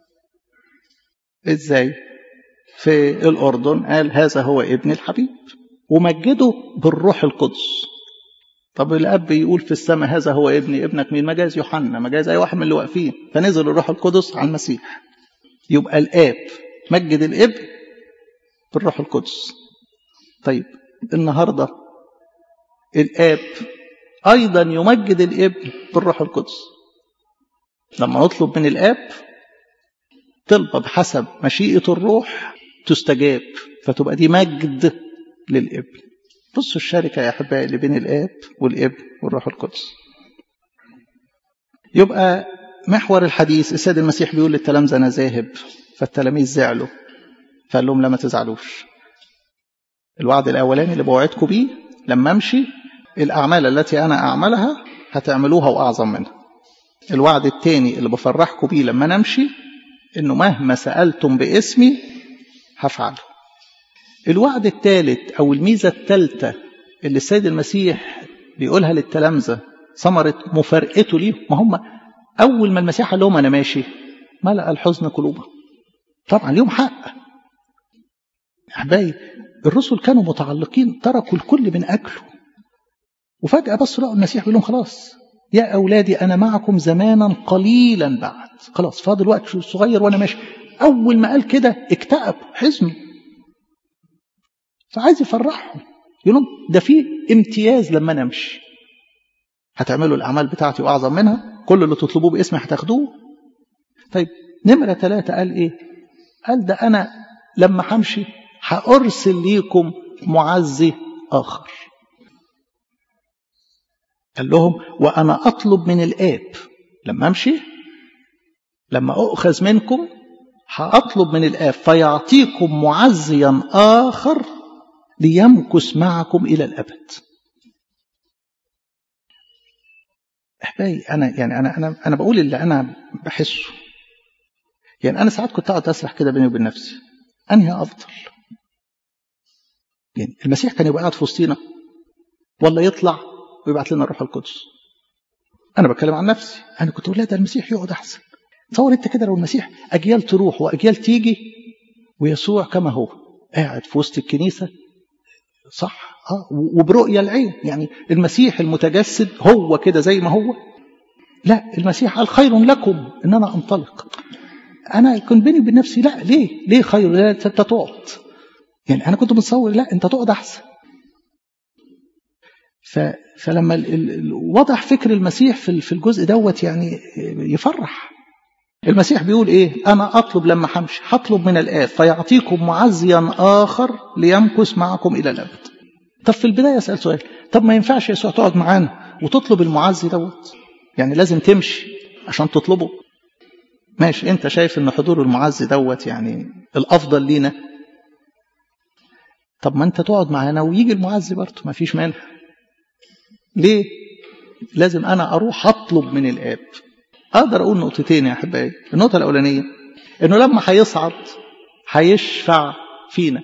ازاي في الاردن قال هذا هو ابن الحبيب ومجده بالروح القدس طب الاب يقول في السماء هذا هو ابني ابنك مين مجاز يوحنا مجاز اي واحد من اللي واقفين فنزل الروح القدس على المسيح يبقى الاب مجد الابن بالروح القدس طيب النهارده الاب ايضا يمجد الابن بالروح القدس لما نطلب من الاب طلبة بحسب مشيئة الروح تستجاب فتبقى دي مجد للابن بصوا الشركة يا أحبائي اللي بين الآب والابن والروح القدس يبقى محور الحديث السيد المسيح بيقول للتلامذة أنا ذاهب فالتلاميذ زعلوا فقال لهم لا ما تزعلوش الوعد الأولاني اللي بوعدكم بيه لما أمشي الأعمال التي أنا أعملها هتعملوها وأعظم منها الوعد الثاني اللي بفرحكم بيه لما نمشي إنه مهما سألتم باسمي هفعله الوعد الثالث أو الميزة الثالثة اللي السيد المسيح بيقولها للتلامذة ثمرة مفارقته ليهم ما هم أول ما المسيح قال لهم أنا ماشي ملأ الحزن قلوبهم طبعا ليهم حق أحبائي الرسل كانوا متعلقين تركوا الكل من أجله وفجأة بصوا لقوا المسيح بيقول لهم خلاص يا أولادي أنا معكم زمانا قليلا بعد خلاص فاضل وقت صغير وأنا ماشي أول ما قال كده اكتئب حزنوا فعايز يفرحهم يقول لهم ده في امتياز لما انا امشي هتعملوا الاعمال بتاعتي واعظم منها كل اللي تطلبوه باسمي هتاخدوه طيب نمرة ثلاثة قال ايه قال ده انا لما همشي هارسل ليكم معزي اخر قال لهم وانا اطلب من الاب لما امشي لما اؤخذ منكم هاطلب من الاب فيعطيكم معزيا اخر ليمكث معكم إلى الأبد أحبائي أنا يعني أنا أنا أنا بقول اللي أنا بحسه يعني أنا ساعات كنت أقعد أسرح كده بيني وبين نفسي أنهي أفضل يعني المسيح كان يبقى قاعد في وسطينا ولا يطلع ويبعت لنا الروح القدس أنا بتكلم عن نفسي أنا كنت أقول لا ده المسيح يقعد أحسن تصور أنت كده لو المسيح أجيال تروح وأجيال تيجي ويسوع كما هو قاعد في وسط الكنيسة صح اه وبرؤية العين يعني المسيح المتجسد هو كده زي ما هو لا المسيح قال خير لكم ان انا انطلق انا كنت بيني وبين نفسي لا ليه ليه خير لا انت تقعد يعني انا كنت متصور لا انت تقعد احسن ف فلما ال... ال... وضح فكر المسيح في في الجزء دوت يعني يفرح المسيح بيقول ايه انا اطلب لما همشي هطلب من الاب فيعطيكم معزيا اخر ليمكث معكم الى الابد طب في البدايه اسال سؤال طب ما ينفعش يسوع تقعد معانا وتطلب المعزي دوت يعني لازم تمشي عشان تطلبه ماشي انت شايف ان حضور المعزي دوت يعني الافضل لينا طب ما انت تقعد معانا ويجي المعزي برضه ما فيش مانع ليه لازم انا اروح اطلب من الاب اقدر اقول نقطتين يا احبائي النقطه الاولانيه انه لما هيصعد هيشفع فينا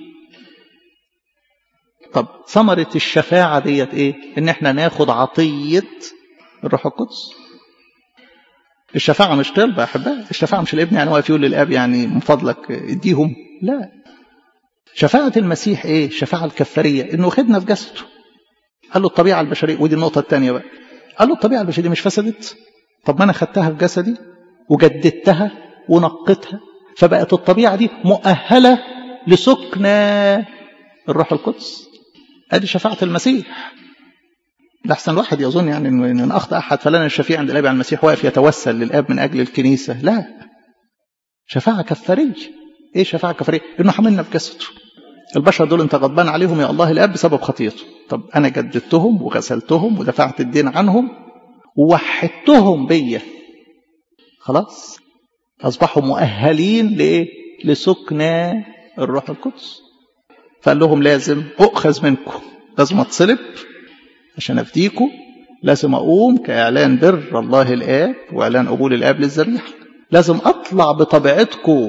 طب ثمره الشفاعه ديت ايه ان احنا ناخد عطيه الروح القدس الشفاعه مش طلبه يا احبائي الشفاعه مش الابن يعني واقف يقول للاب يعني من فضلك اديهم لا شفاعه المسيح ايه الشفاعه الكفاريه انه خدنا في جسده قال له الطبيعه البشريه ودي النقطه الثانيه بقى قال له الطبيعه البشريه مش فسدت طب ما انا خدتها في جسدي وجددتها ونقتها فبقت الطبيعه دي مؤهله لسكن الروح القدس ادي شفاعه المسيح ده احسن واحد يظن يعني ان اخطا احد فلنا الشفيع عند الاب على المسيح واقف يتوسل للاب من اجل الكنيسه لا شفاعه كفاريه ايه شفاعه كفاريه انه حملنا في جسده البشر دول انت غضبان عليهم يا الله الاب بسبب خطيته طب انا جددتهم وغسلتهم ودفعت الدين عنهم ووحدتهم بيا خلاص اصبحوا مؤهلين لايه لسكن الروح القدس فقال لهم لازم اؤخذ منكم لازم اتصلب عشان افديكم لازم اقوم كاعلان بر الله الاب واعلان قبول الاب للذبيحه لازم اطلع بطبيعتكم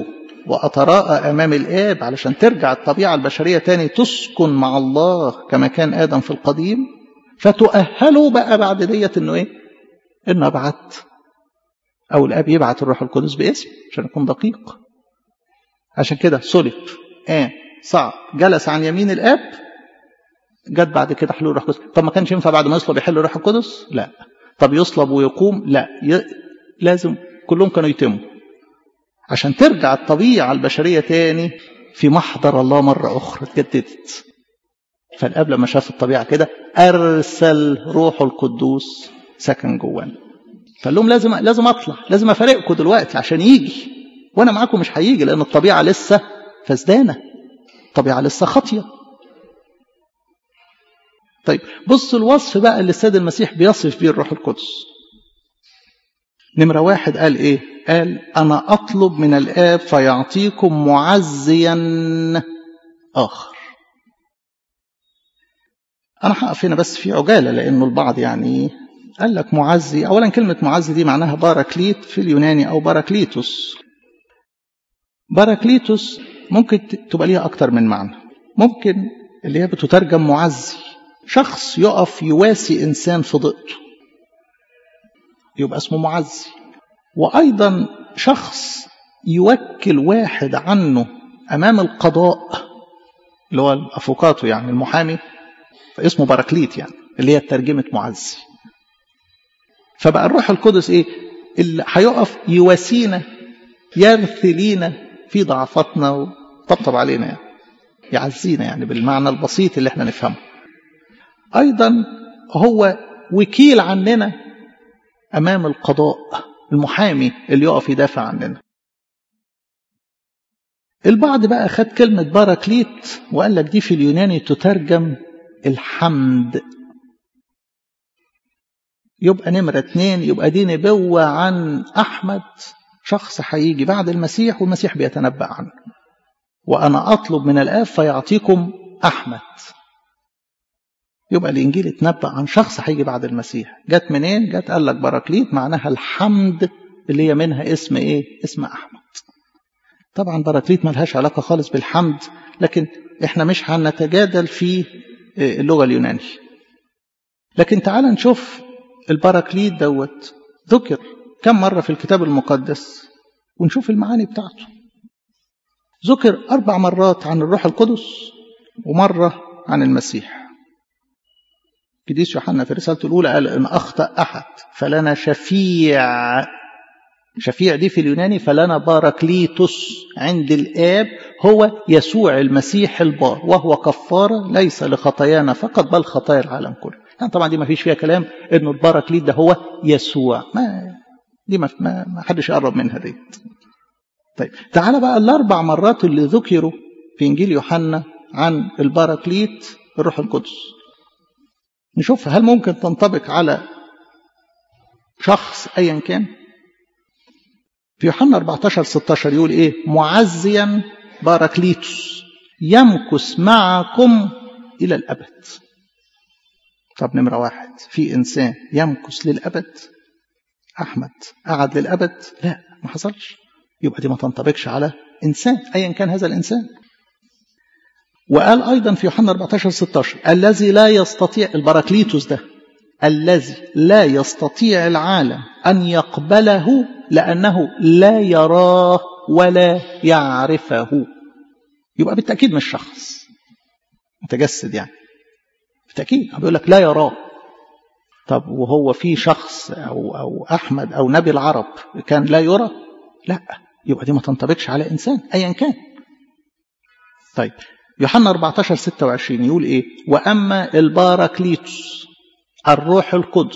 وأتراءى أمام الآب علشان ترجع الطبيعة البشرية تاني تسكن مع الله كما كان آدم في القديم فتؤهلوا بقى بعد ديت إنه إيه؟ إنه أبعت أو الآب يبعت الروح القدس باسم عشان يكون دقيق عشان كده صلب آه صعب جلس عن يمين الآب جت بعد كده حلول الروح القدس طب ما كانش ينفع بعد ما يصلب يحل الروح القدس لا طب يصلب ويقوم لا ي... لازم كلهم كانوا يتموا عشان ترجع الطبيعة البشرية تاني في محضر الله مرة أخرى اتجددت فالآب لما شاف الطبيعة كده أرسل روحه القدوس سكن جوانا فقال لهم لازم لازم أطلع لازم أفارقكم دلوقتي عشان يجي وأنا معاكم مش هيجي لأن الطبيعة لسه فسدانة الطبيعة لسه خاطية طيب بص الوصف بقى اللي السيد المسيح بيصف بيه الروح القدس نمرة واحد قال ايه قال انا اطلب من الاب فيعطيكم معزيا اخر انا هقف هنا بس في عجالة لانه البعض يعني قال لك معزي اولا كلمة معزي دي معناها باراكليت في اليوناني او باراكليتوس باراكليتوس ممكن تبقى ليها اكتر من معنى ممكن اللي هي بتترجم معزي شخص يقف يواسي إنسان في ضيقته يبقى اسمه معزي وأيضا شخص يوكل واحد عنه أمام القضاء اللي هو الأفوكاتو يعني المحامي فاسمه باراكليت يعني اللي هي ترجمة معزي فبقى الروح القدس إيه اللي هيقف يواسينا يرثي لينا في ضعفاتنا وطبطب علينا يعني يعزينا يعني بالمعنى البسيط اللي احنا نفهمه أيضا هو وكيل عننا أمام القضاء المحامي اللي يقف يدافع عننا البعض بقى خد كلمة باراكليت وقال لك دي في اليوناني تترجم الحمد يبقى نمرة اتنين يبقى دي نبوة عن أحمد شخص هيجي بعد المسيح والمسيح بيتنبأ عنه وأنا أطلب من الآب فيعطيكم أحمد يبقى الإنجيل اتنبأ عن شخص هيجي بعد المسيح جت منين جت قال لك باراكليت معناها الحمد اللي هي منها اسم ايه اسم أحمد طبعا باراكليت ملهاش علاقة خالص بالحمد لكن احنا مش هنتجادل في اللغة اليونانية لكن تعال نشوف الباراكليت دوت ذكر كم مرة في الكتاب المقدس ونشوف المعاني بتاعته ذكر أربع مرات عن الروح القدس ومرة عن المسيح قديس يوحنا في رسالته الأولى قال إن أخطأ أحد فلنا شفيع شفيع دي في اليوناني فلنا باراكليتوس عند الآب هو يسوع المسيح البار وهو كفارة ليس لخطايانا فقط بل خطايا العالم كله يعني طبعا دي ما فيش فيها كلام إنه الباراكليت ده هو يسوع ما دي ما, ما, ما حدش يقرب منها دي طيب تعالى بقى الأربع مرات اللي ذكروا في إنجيل يوحنا عن الباراكليت الروح القدس نشوف هل ممكن تنطبق على شخص ايا كان في يوحنا 14 16 يقول ايه معزيا باراكليتوس يمكث معكم الى الابد طب نمره واحد في انسان يمكث للابد احمد قعد للابد لا ما حصلش يبقى دي ما تنطبقش على انسان ايا كان هذا الانسان وقال أيضا في يوحنا 14 16 الذي لا يستطيع البراكليتوس ده الذي لا يستطيع العالم أن يقبله لأنه لا يراه ولا يعرفه يبقى بالتأكيد مش شخص متجسد يعني بالتأكيد بيقول لك لا يراه طب وهو في شخص أو, أو أحمد أو نبي العرب كان لا يرى لا يبقى دي ما تنطبقش على إنسان أيا كان طيب يوحنا 14 26 يقول ايه واما الباراكليتوس الروح القدس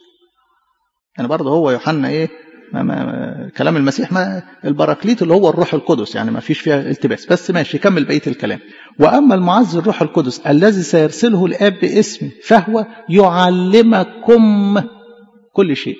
يعني برضه هو يوحنا ايه ما ما كلام المسيح ما الباراكليت اللي هو الروح القدس يعني ما فيش فيها التباس بس ماشي كمل بقيه الكلام واما المعز الروح القدس الذي سيرسله الاب باسمي فهو يعلمكم كل شيء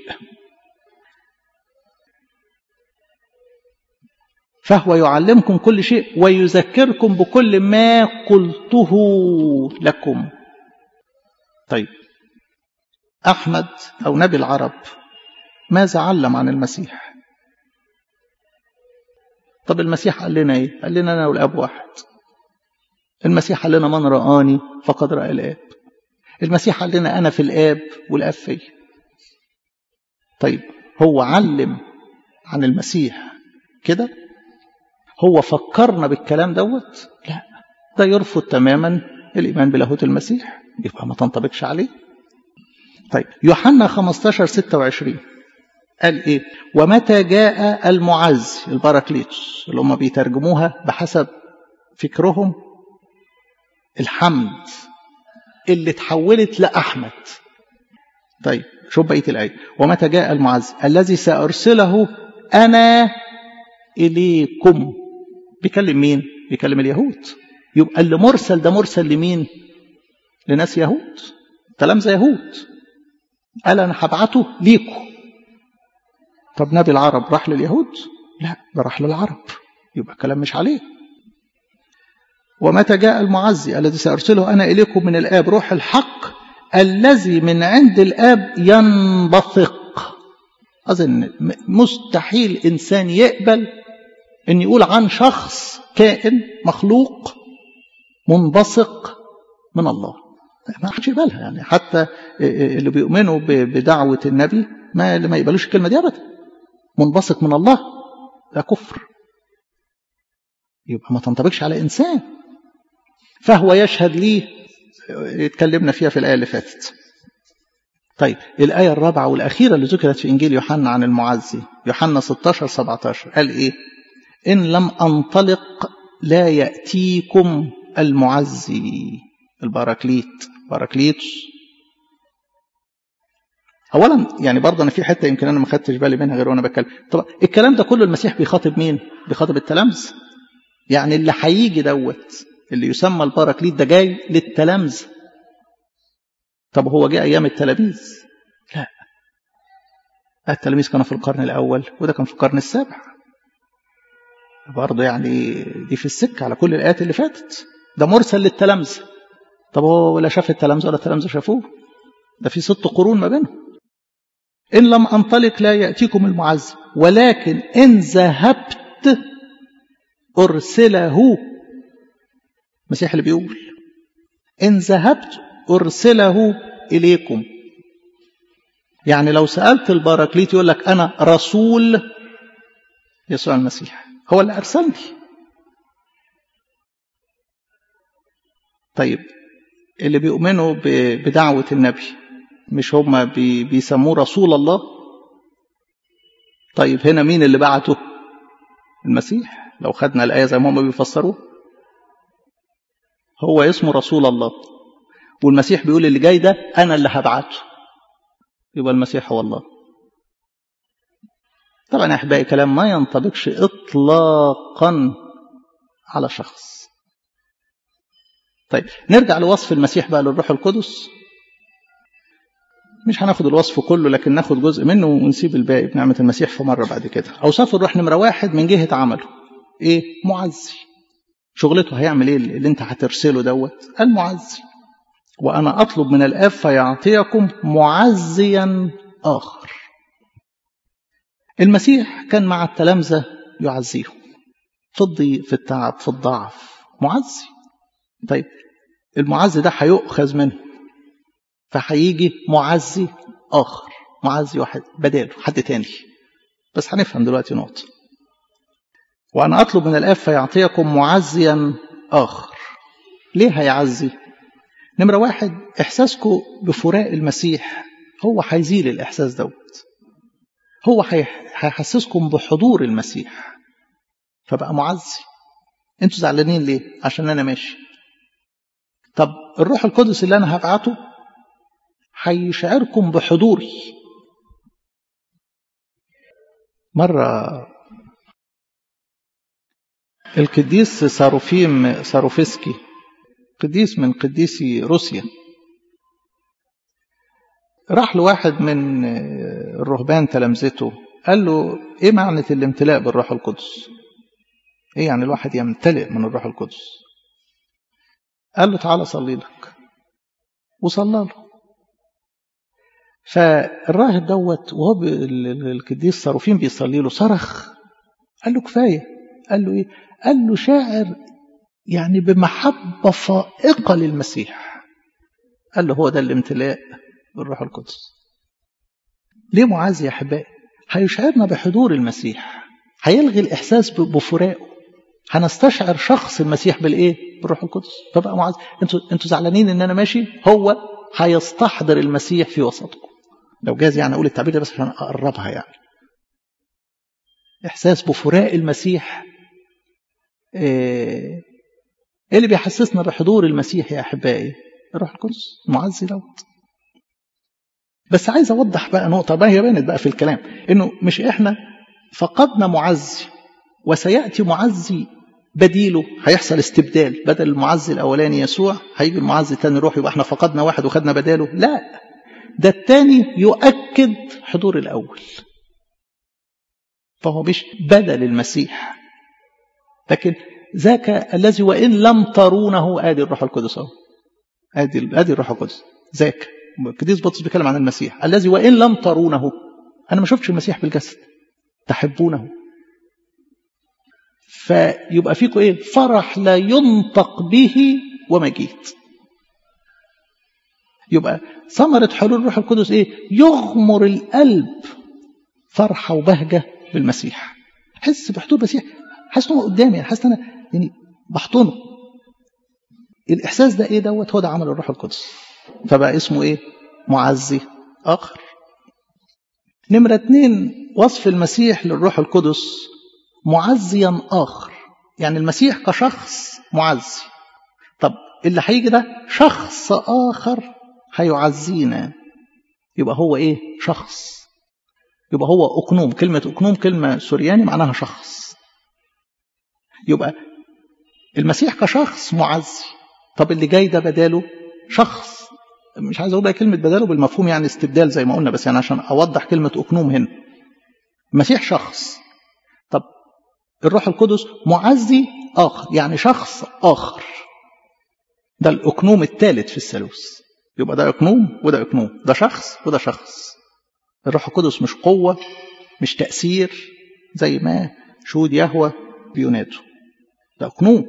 فهو يعلمكم كل شيء ويذكركم بكل ما قلته لكم طيب أحمد أو نبي العرب ماذا علم عن المسيح طب المسيح قال لنا ايه قال لنا انا والاب واحد المسيح قال لنا من رآني فقد رأى الآب المسيح قال لنا أنا في الآب والآب فيا طيب هو علم عن المسيح كده هو فكرنا بالكلام دوت لا ده يرفض تماما الإيمان بلاهوت المسيح يبقى ما تنطبقش عليه طيب يوحنا 15 26 قال ايه ومتى جاء المعز الباراكليتوس اللي هم بيترجموها بحسب فكرهم الحمد اللي تحولت لأحمد طيب شوف بقية الآية ومتى جاء المعز الذي سأرسله أنا إليكم بيكلم مين بيكلم اليهود يبقى اللي مرسل ده مرسل لمين لناس يهود تلامذة يهود قال أنا هبعته ليكم طب نبي العرب راح لليهود لا ده راح للعرب يبقى كلام مش عليه ومتى جاء المعزي الذي سأرسله أنا إليكم من الآب روح الحق الذي من عند الآب ينبثق أظن مستحيل إنسان يقبل أن يقول عن شخص كائن مخلوق منبثق من الله ما حدش يقبلها يعني حتى اللي بيؤمنوا بدعوة النبي ما ما يقبلوش الكلمة دي أبدا منبثق من الله ده كفر يبقى ما تنطبقش على إنسان فهو يشهد ليه اتكلمنا فيها في الآية اللي فاتت طيب الآية الرابعة والأخيرة اللي ذكرت في إنجيل يوحنا عن المعزي يوحنا 16 17 قال إيه إن لم أنطلق لا يأتيكم المعزي الباراكليت باراكليتوس اولا يعني برضه انا في حته يمكن انا ما خدتش بالي منها غير وانا بتكلم طب الكلام ده كله المسيح بيخاطب مين بيخاطب التلامذه يعني اللي هيجي دوت اللي يسمى الباراكليت ده جاي للتلامذه طب هو جه ايام التلاميذ لا التلاميذ كانوا في القرن الاول وده كان في القرن السابع برضه يعني دي في السكه على كل الايات اللي فاتت ده مرسل للتلامذه طب هو ولا شاف التلامذه ولا التلامذه شافوه ده في ست قرون ما بينهم إن لم أنطلق لا يأتيكم المعز ولكن إن ذهبت أرسله المسيح اللي بيقول إن ذهبت أرسله إليكم يعني لو سألت الباراكليت يقول لك أنا رسول يسوع المسيح هو اللي أرسلني طيب اللي بيؤمنوا بدعوة النبي مش هم بي بيسموه رسول الله طيب هنا مين اللي بعته المسيح لو خدنا الآية زي ما هم بيفسروه هو اسمه رسول الله والمسيح بيقول اللي جاي ده أنا اللي هبعته يبقى المسيح هو الله طبعا يا أحبائي كلام ما ينطبقش إطلاقا على شخص طيب نرجع لوصف المسيح بقى للروح القدس مش هناخد الوصف كله لكن ناخد جزء منه ونسيب الباقي بنعمة المسيح في مرة بعد كده أوصاف الروح نمرة واحد من جهة عمله إيه معزي شغلته هيعمل إيه اللي أنت هترسله دوت المعزي وأنا أطلب من الآب فيعطيكم معزيا آخر المسيح كان مع التلامذة يعزيهم في الضيق في التعب في الضعف معزي طيب المعزي ده هيؤخذ منه فهيجي معزي آخر معزي واحد بداله حد تاني بس هنفهم دلوقتي نقطة وأنا أطلب من الآب فيعطيكم معزيا آخر ليه هيعزي نمرة واحد إحساسكم بفراق المسيح هو هيزيل الإحساس دوت هو هيحسسكم بحضور المسيح فبقى معزي انتوا زعلانين ليه عشان انا ماشي طب الروح القدس اللي انا هبعته هيشعركم بحضوري مرة القديس ساروفيم ساروفسكي قديس من قديسي روسيا راح لواحد من الرهبان تلامذته قال له ايه معنى الامتلاء بالروح القدس ايه يعني الواحد يمتلئ من الروح القدس قال له تعالى صلي لك وصلى له فالراهب دوت وهو القديس صاروفين بيصلي له صرخ قال له كفايه قال له ايه قال له شاعر يعني بمحبة فائقة للمسيح قال له هو ده الامتلاء بالروح القدس ليه معاذ يا احبائي هيشعرنا بحضور المسيح هيلغي الاحساس بفراقه هنستشعر شخص المسيح بالايه بالروح القدس فبقى معاذ انتوا انتوا زعلانين ان انا ماشي هو هيستحضر المسيح في وسطكم لو جاز يعني اقول التعبير ده بس عشان اقربها يعني احساس بفراق المسيح ايه اللي بيحسسنا بحضور المسيح يا احبائي الروح القدس المعزي دوت بس عايز اوضح بقى نقطه بقى هي بانت بقى في الكلام انه مش احنا فقدنا معزي وسياتي معزي بديله هيحصل استبدال بدل المعزي الاولاني يسوع هيجي المعزي الثاني يروح يبقى احنا فقدنا واحد وخدنا بداله لا ده الثاني يؤكد حضور الاول فهو مش بدل المسيح لكن ذاك الذي وان لم ترونه ادي الروح القدس اهو ادي ادي الروح القدس ذاك القديس بطرس بيتكلم عن المسيح الذي وان لم ترونه انا ما شفتش المسيح بالجسد تحبونه فيبقى فيكم ايه فرح لا ينطق به ومجيد يبقى ثمرة حلول الروح القدس ايه يغمر القلب فرحة وبهجة بالمسيح حس بحضور المسيح حاسس انه قدامي يعني حاسس انا يعني بحضنه الاحساس ده ايه دوت هو ده عمل الروح القدس فبقى اسمه ايه معزي اخر نمرة اتنين وصف المسيح للروح القدس معزيا آخر يعني المسيح كشخص معزي طب اللي هيجي ده شخص آخر هيعزينا يبقى هو إيه شخص يبقى هو أقنوم كلمة أقنوم كلمة سورياني معناها شخص يبقى المسيح كشخص معزي طب اللي جاي ده بداله شخص مش عايز اقول بقى كلمه بداله بالمفهوم يعني استبدال زي ما قلنا بس يعني عشان اوضح كلمه اقنوم هنا المسيح شخص طب الروح القدس معزي اخر يعني شخص اخر ده الاقنوم الثالث في الثالوث يبقى ده اقنوم وده اقنوم ده شخص وده شخص الروح القدس مش قوه مش تاثير زي ما شهود يهوى بينادوا ده اقنوم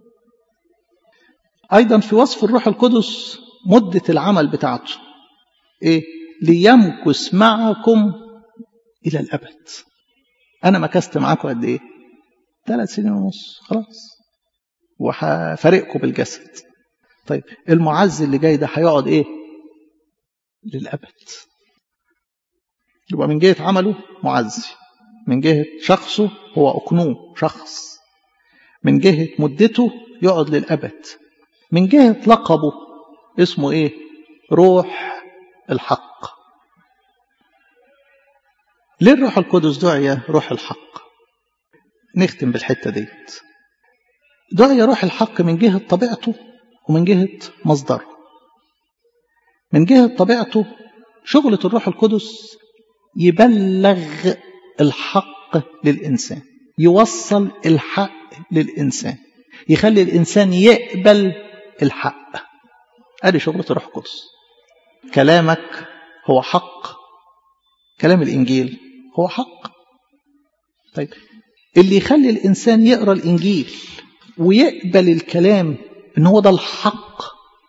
ايضا في وصف الروح القدس مدة العمل بتاعته إيه؟ ليمكث معكم إلى الأبد أنا مكثت معاكم قد إيه؟ ثلاث سنين ونص خلاص وهفارقكم بالجسد طيب المعز اللي جاي ده هيقعد إيه؟ للأبد يبقى من جهة عمله معزي من جهة شخصه هو أقنوم شخص من جهة مدته يقعد للأبد من جهة لقبه اسمه ايه روح الحق ليه الروح القدس دعي روح الحق نختم بالحتة ديت دعي روح الحق من جهة طبيعته ومن جهة مصدره من جهة طبيعته شغلة الروح القدس يبلغ الحق للإنسان يوصل الحق للإنسان يخلي الإنسان يقبل الحق ادي شغلة الروح القدس كلامك هو حق كلام الانجيل هو حق طيب اللي يخلي الانسان يقرا الانجيل ويقبل الكلام ان هو ده الحق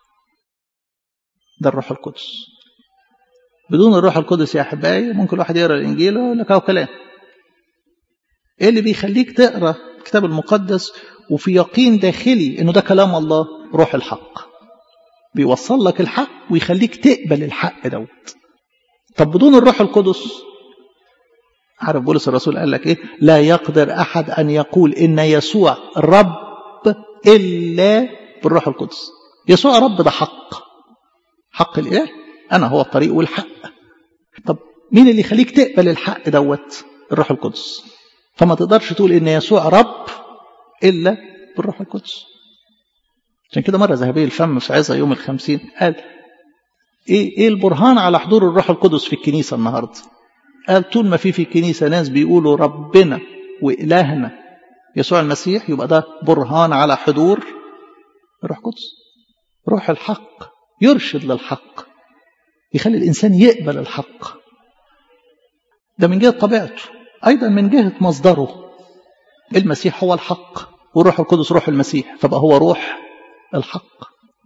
ده الروح القدس بدون الروح القدس يا احبائي ممكن الواحد يقرا الانجيل ويقول لك اهو كلام ايه اللي بيخليك تقرا الكتاب المقدس وفي يقين داخلي انه ده كلام الله روح الحق بيوصل لك الحق ويخليك تقبل الحق دوت طب بدون الروح القدس عارف بولس الرسول قال لك ايه لا يقدر احد ان يقول ان يسوع رب الا بالروح القدس يسوع رب ده حق حق الاله انا هو الطريق والحق طب مين اللي يخليك تقبل الحق دوت الروح القدس فما تقدرش تقول ان يسوع رب الا بالروح القدس عشان كده مرة ذهبي الفم في عظة يوم الخمسين قال إيه, إيه البرهان على حضور الروح القدس في الكنيسة النهاردة قال طول ما في في الكنيسة ناس بيقولوا ربنا وإلهنا يسوع المسيح يبقى ده برهان على حضور الروح القدس روح الحق يرشد للحق يخلي الإنسان يقبل الحق ده من جهة طبيعته أيضا من جهة مصدره المسيح هو الحق والروح القدس روح المسيح فبقى هو روح الحق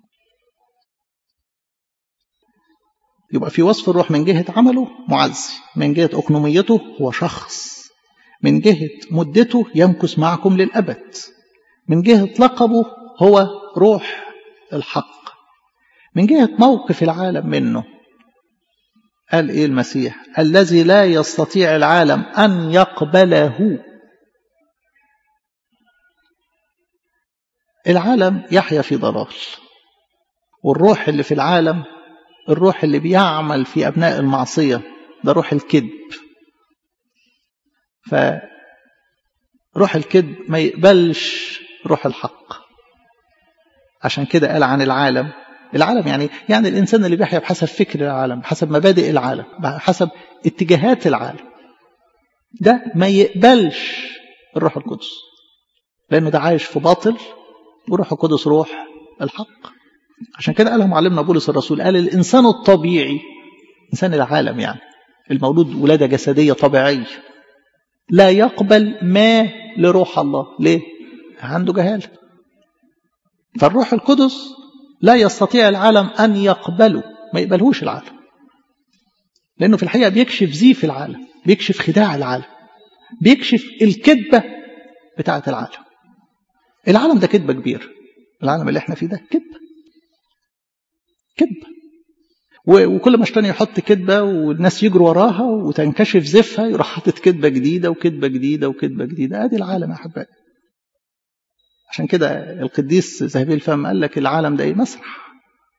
يبقى في وصف الروح من جهة عمله معزي من جهة أقنوميته هو شخص من جهة مدته يمكث معكم للأبد من جهة لقبه هو روح الحق من جهة موقف العالم منه قال إيه المسيح الذي لا يستطيع العالم أن يقبله العالم يحيا في ضلال والروح اللي في العالم الروح اللي بيعمل في أبناء المعصية ده روح الكذب فروح الكذب ما يقبلش روح الحق عشان كده قال عن العالم العالم يعني يعني الإنسان اللي بيحيا بحسب فكر العالم بحسب مبادئ العالم بحسب اتجاهات العالم ده ما يقبلش الروح القدس لأنه ده عايش في باطل وروح القدس روح الحق عشان كده قالها معلمنا بولس الرسول قال الإنسان الطبيعي إنسان العالم يعني المولود ولادة جسدية طبيعية لا يقبل ما لروح الله ليه؟ عنده جهالة فالروح القدس لا يستطيع العالم أن يقبله ما يقبلهوش العالم لأنه في الحقيقة بيكشف زيف العالم بيكشف خداع العالم بيكشف الكذبة بتاعة العالم العالم ده كذبة كبير العالم اللي احنا فيه ده كذبة كذبة وكل ما اشتاني يحط كذبة والناس يجروا وراها وتنكشف زفها يروح حاطط كذبة جديدة وكذبة جديدة وكذبة جديدة ادي العالم يا احبائي عشان كده القديس ذهبي الفم قال لك العالم ده ايه مسرح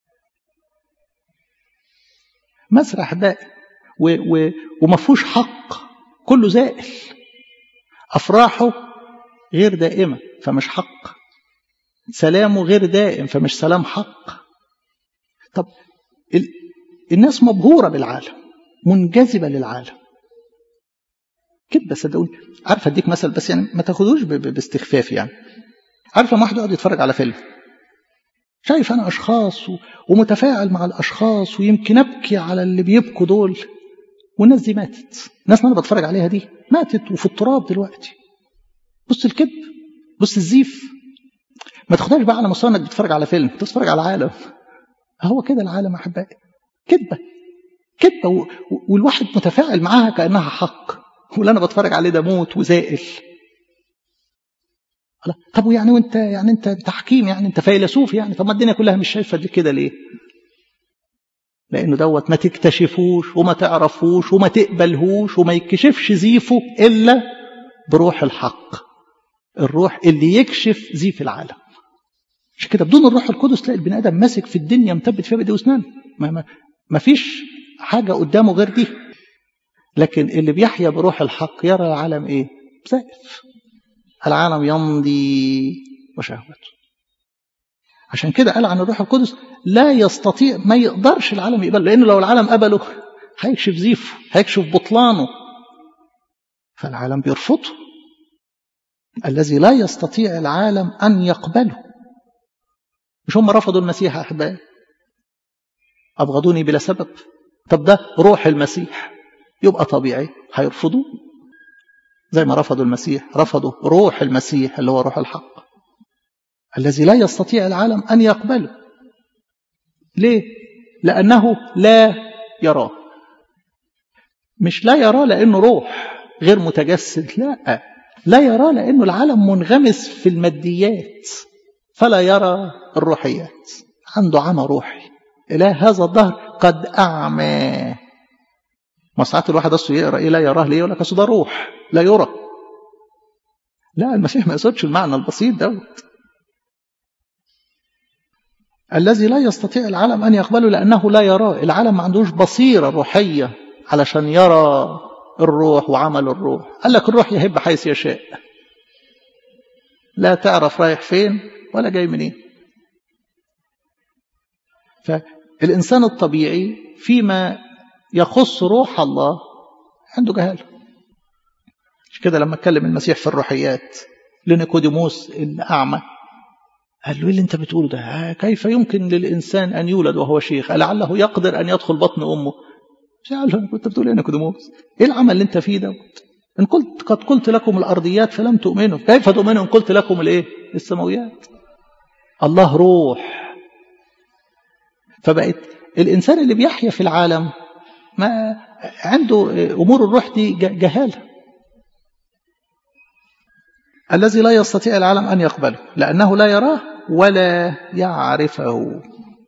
مسرح احبائي وما فيهوش حق كله زائل افراحه غير دائمه فمش حق سلامه غير دائم فمش سلام حق طب ال... الناس مبهورة بالعالم منجذبة للعالم كده صدقوني عارف اديك مثل بس يعني ما تاخدوش ب... ب... باستخفاف يعني عارف لما واحد يقعد يتفرج على فيلم شايف انا اشخاص و... ومتفاعل مع الاشخاص ويمكن ابكي على اللي بيبكوا دول والناس دي ماتت الناس اللي انا بتفرج عليها دي ماتت وفي التراب دلوقتي بص الكذب بص الزيف ما تاخدهاش بقى على مستوى انك بتتفرج على فيلم بتتفرج على عالم هو كده العالم احبائي كذبه كذبه و... والواحد متفاعل معاها كانها حق واللي انا بتفرج عليه ده موت وزائل طب ويعني وانت يعني انت انت حكيم يعني انت فيلسوف يعني طب ما الدنيا كلها مش شايفه دي كده ليه؟ لانه دوت ما تكتشفوش وما تعرفوش وما تقبلهوش وما يكشفش زيفه الا بروح الحق الروح اللي يكشف زيف العالم عشان كده بدون الروح القدس تلاقي البني ادم ماسك في الدنيا مثبت فيها بايديه واسنانه ما, ما, ما فيش حاجه قدامه غير دي لكن اللي بيحيا بروح الحق يرى العالم ايه زائف العالم يمضي وشهوته عشان كده قال عن الروح القدس لا يستطيع ما يقدرش العالم يقبله لانه لو العالم قبله هيكشف زيفه هيكشف بطلانه فالعالم بيرفضه الذي لا يستطيع العالم ان يقبله مش هم رفضوا المسيح يا احبائي ابغضوني بلا سبب طب ده روح المسيح يبقى طبيعي هيرفضوه زي ما رفضوا المسيح رفضوا روح المسيح اللي هو روح الحق الذي لا يستطيع العالم ان يقبله ليه لانه لا يراه مش لا يراه لانه روح غير متجسد لا لا يراه لانه العالم منغمس في الماديات فلا يرى الروحيات عنده عمى روحي إله هذا الظهر قد أعمى ما ساعات الواحد أصله يقرأ إيه لا يراه ليه يقول لك ده روح لا يرى لا المسيح ما يقصدش المعنى البسيط دوت الذي لا يستطيع العالم أن يقبله لأنه لا يراه العالم ما عندوش بصيرة روحية علشان يرى الروح وعمل الروح قال لك الروح يهب حيث يشاء لا تعرف رايح فين ولا جاي منين فالإنسان الطبيعي فيما يخص روح الله عنده جهالة مش كده لما اتكلم المسيح في الروحيات لنيكوديموس الأعمى قال له ايه اللي انت بتقوله ده كيف يمكن للإنسان أن يولد وهو شيخ لعله يقدر أن يدخل بطن أمه قال له كنت بتقول ايه يا نيكوديموس ايه العمل اللي انت فيه ده إن قلت قد قلت لكم الأرضيات فلم تؤمنوا كيف تؤمنوا إن قلت لكم الإيه السماويات الله روح فبقت الإنسان اللي بيحيا في العالم ما عنده أمور الروح دي جهالة الذي لا يستطيع العالم أن يقبله لأنه لا يراه ولا يعرفه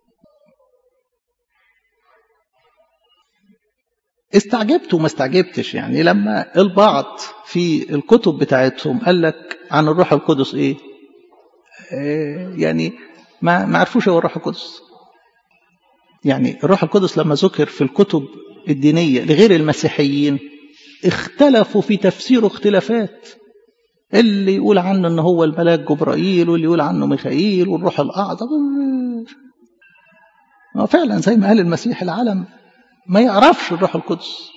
استعجبت وما استعجبتش يعني لما البعض في الكتب بتاعتهم قال لك عن الروح القدس ايه آه يعني ما ما عرفوش هو الروح القدس يعني الروح القدس لما ذكر في الكتب الدينية لغير المسيحيين اختلفوا في تفسيره اختلافات اللي يقول عنه ان هو الملاك جبرائيل واللي يقول عنه ميخائيل والروح الاعظم فعلا زي ما قال المسيح العالم ما يعرفش الروح القدس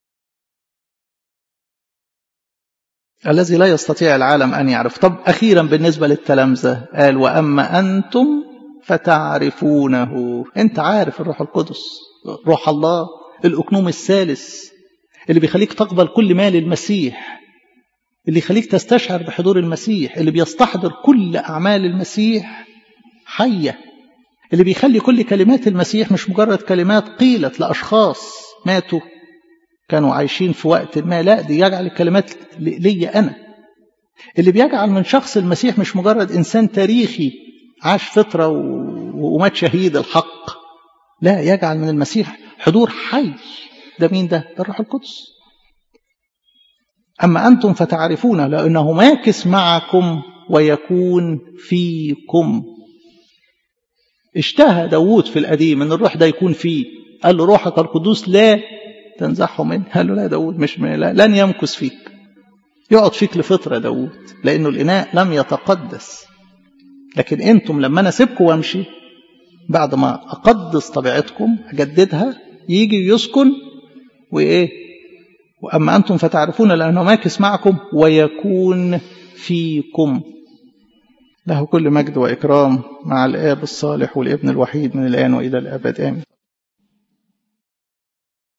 الذي لا يستطيع العالم أن يعرف طب أخيرا بالنسبة للتلامذة قال وأما أنتم فتعرفونه أنت عارف الروح القدس روح الله الأكنوم الثالث اللي بيخليك تقبل كل ما للمسيح اللي يخليك تستشعر بحضور المسيح اللي بيستحضر كل أعمال المسيح حية اللي بيخلي كل كلمات المسيح مش مجرد كلمات قيلت لأشخاص ماتوا كانوا عايشين في وقت ما لا دي يجعل الكلمات لي أنا اللي بيجعل من شخص المسيح مش مجرد إنسان تاريخي عاش فترة ومات شهيد الحق لا يجعل من المسيح حضور حي ده مين ده؟ ده الروح القدس أما أنتم فتعرفون لأنه ماكس معكم ويكون فيكم اشتهى داوود في القديم ان الروح ده يكون فيه قال له روحك القدوس لا تنزعه منه قال له لا داوود مش لا لن يمكث فيك يقعد فيك لفتره داوود لانه الاناء لم يتقدس لكن انتم لما انا اسيبكم وامشي بعد ما اقدس طبيعتكم اجددها يجي يسكن وايه واما انتم فتعرفون لانه ماكس معكم ويكون فيكم له كل مجد وإكرام مع الآب الصالح والابن الوحيد من الآن وإلى الأبد آمين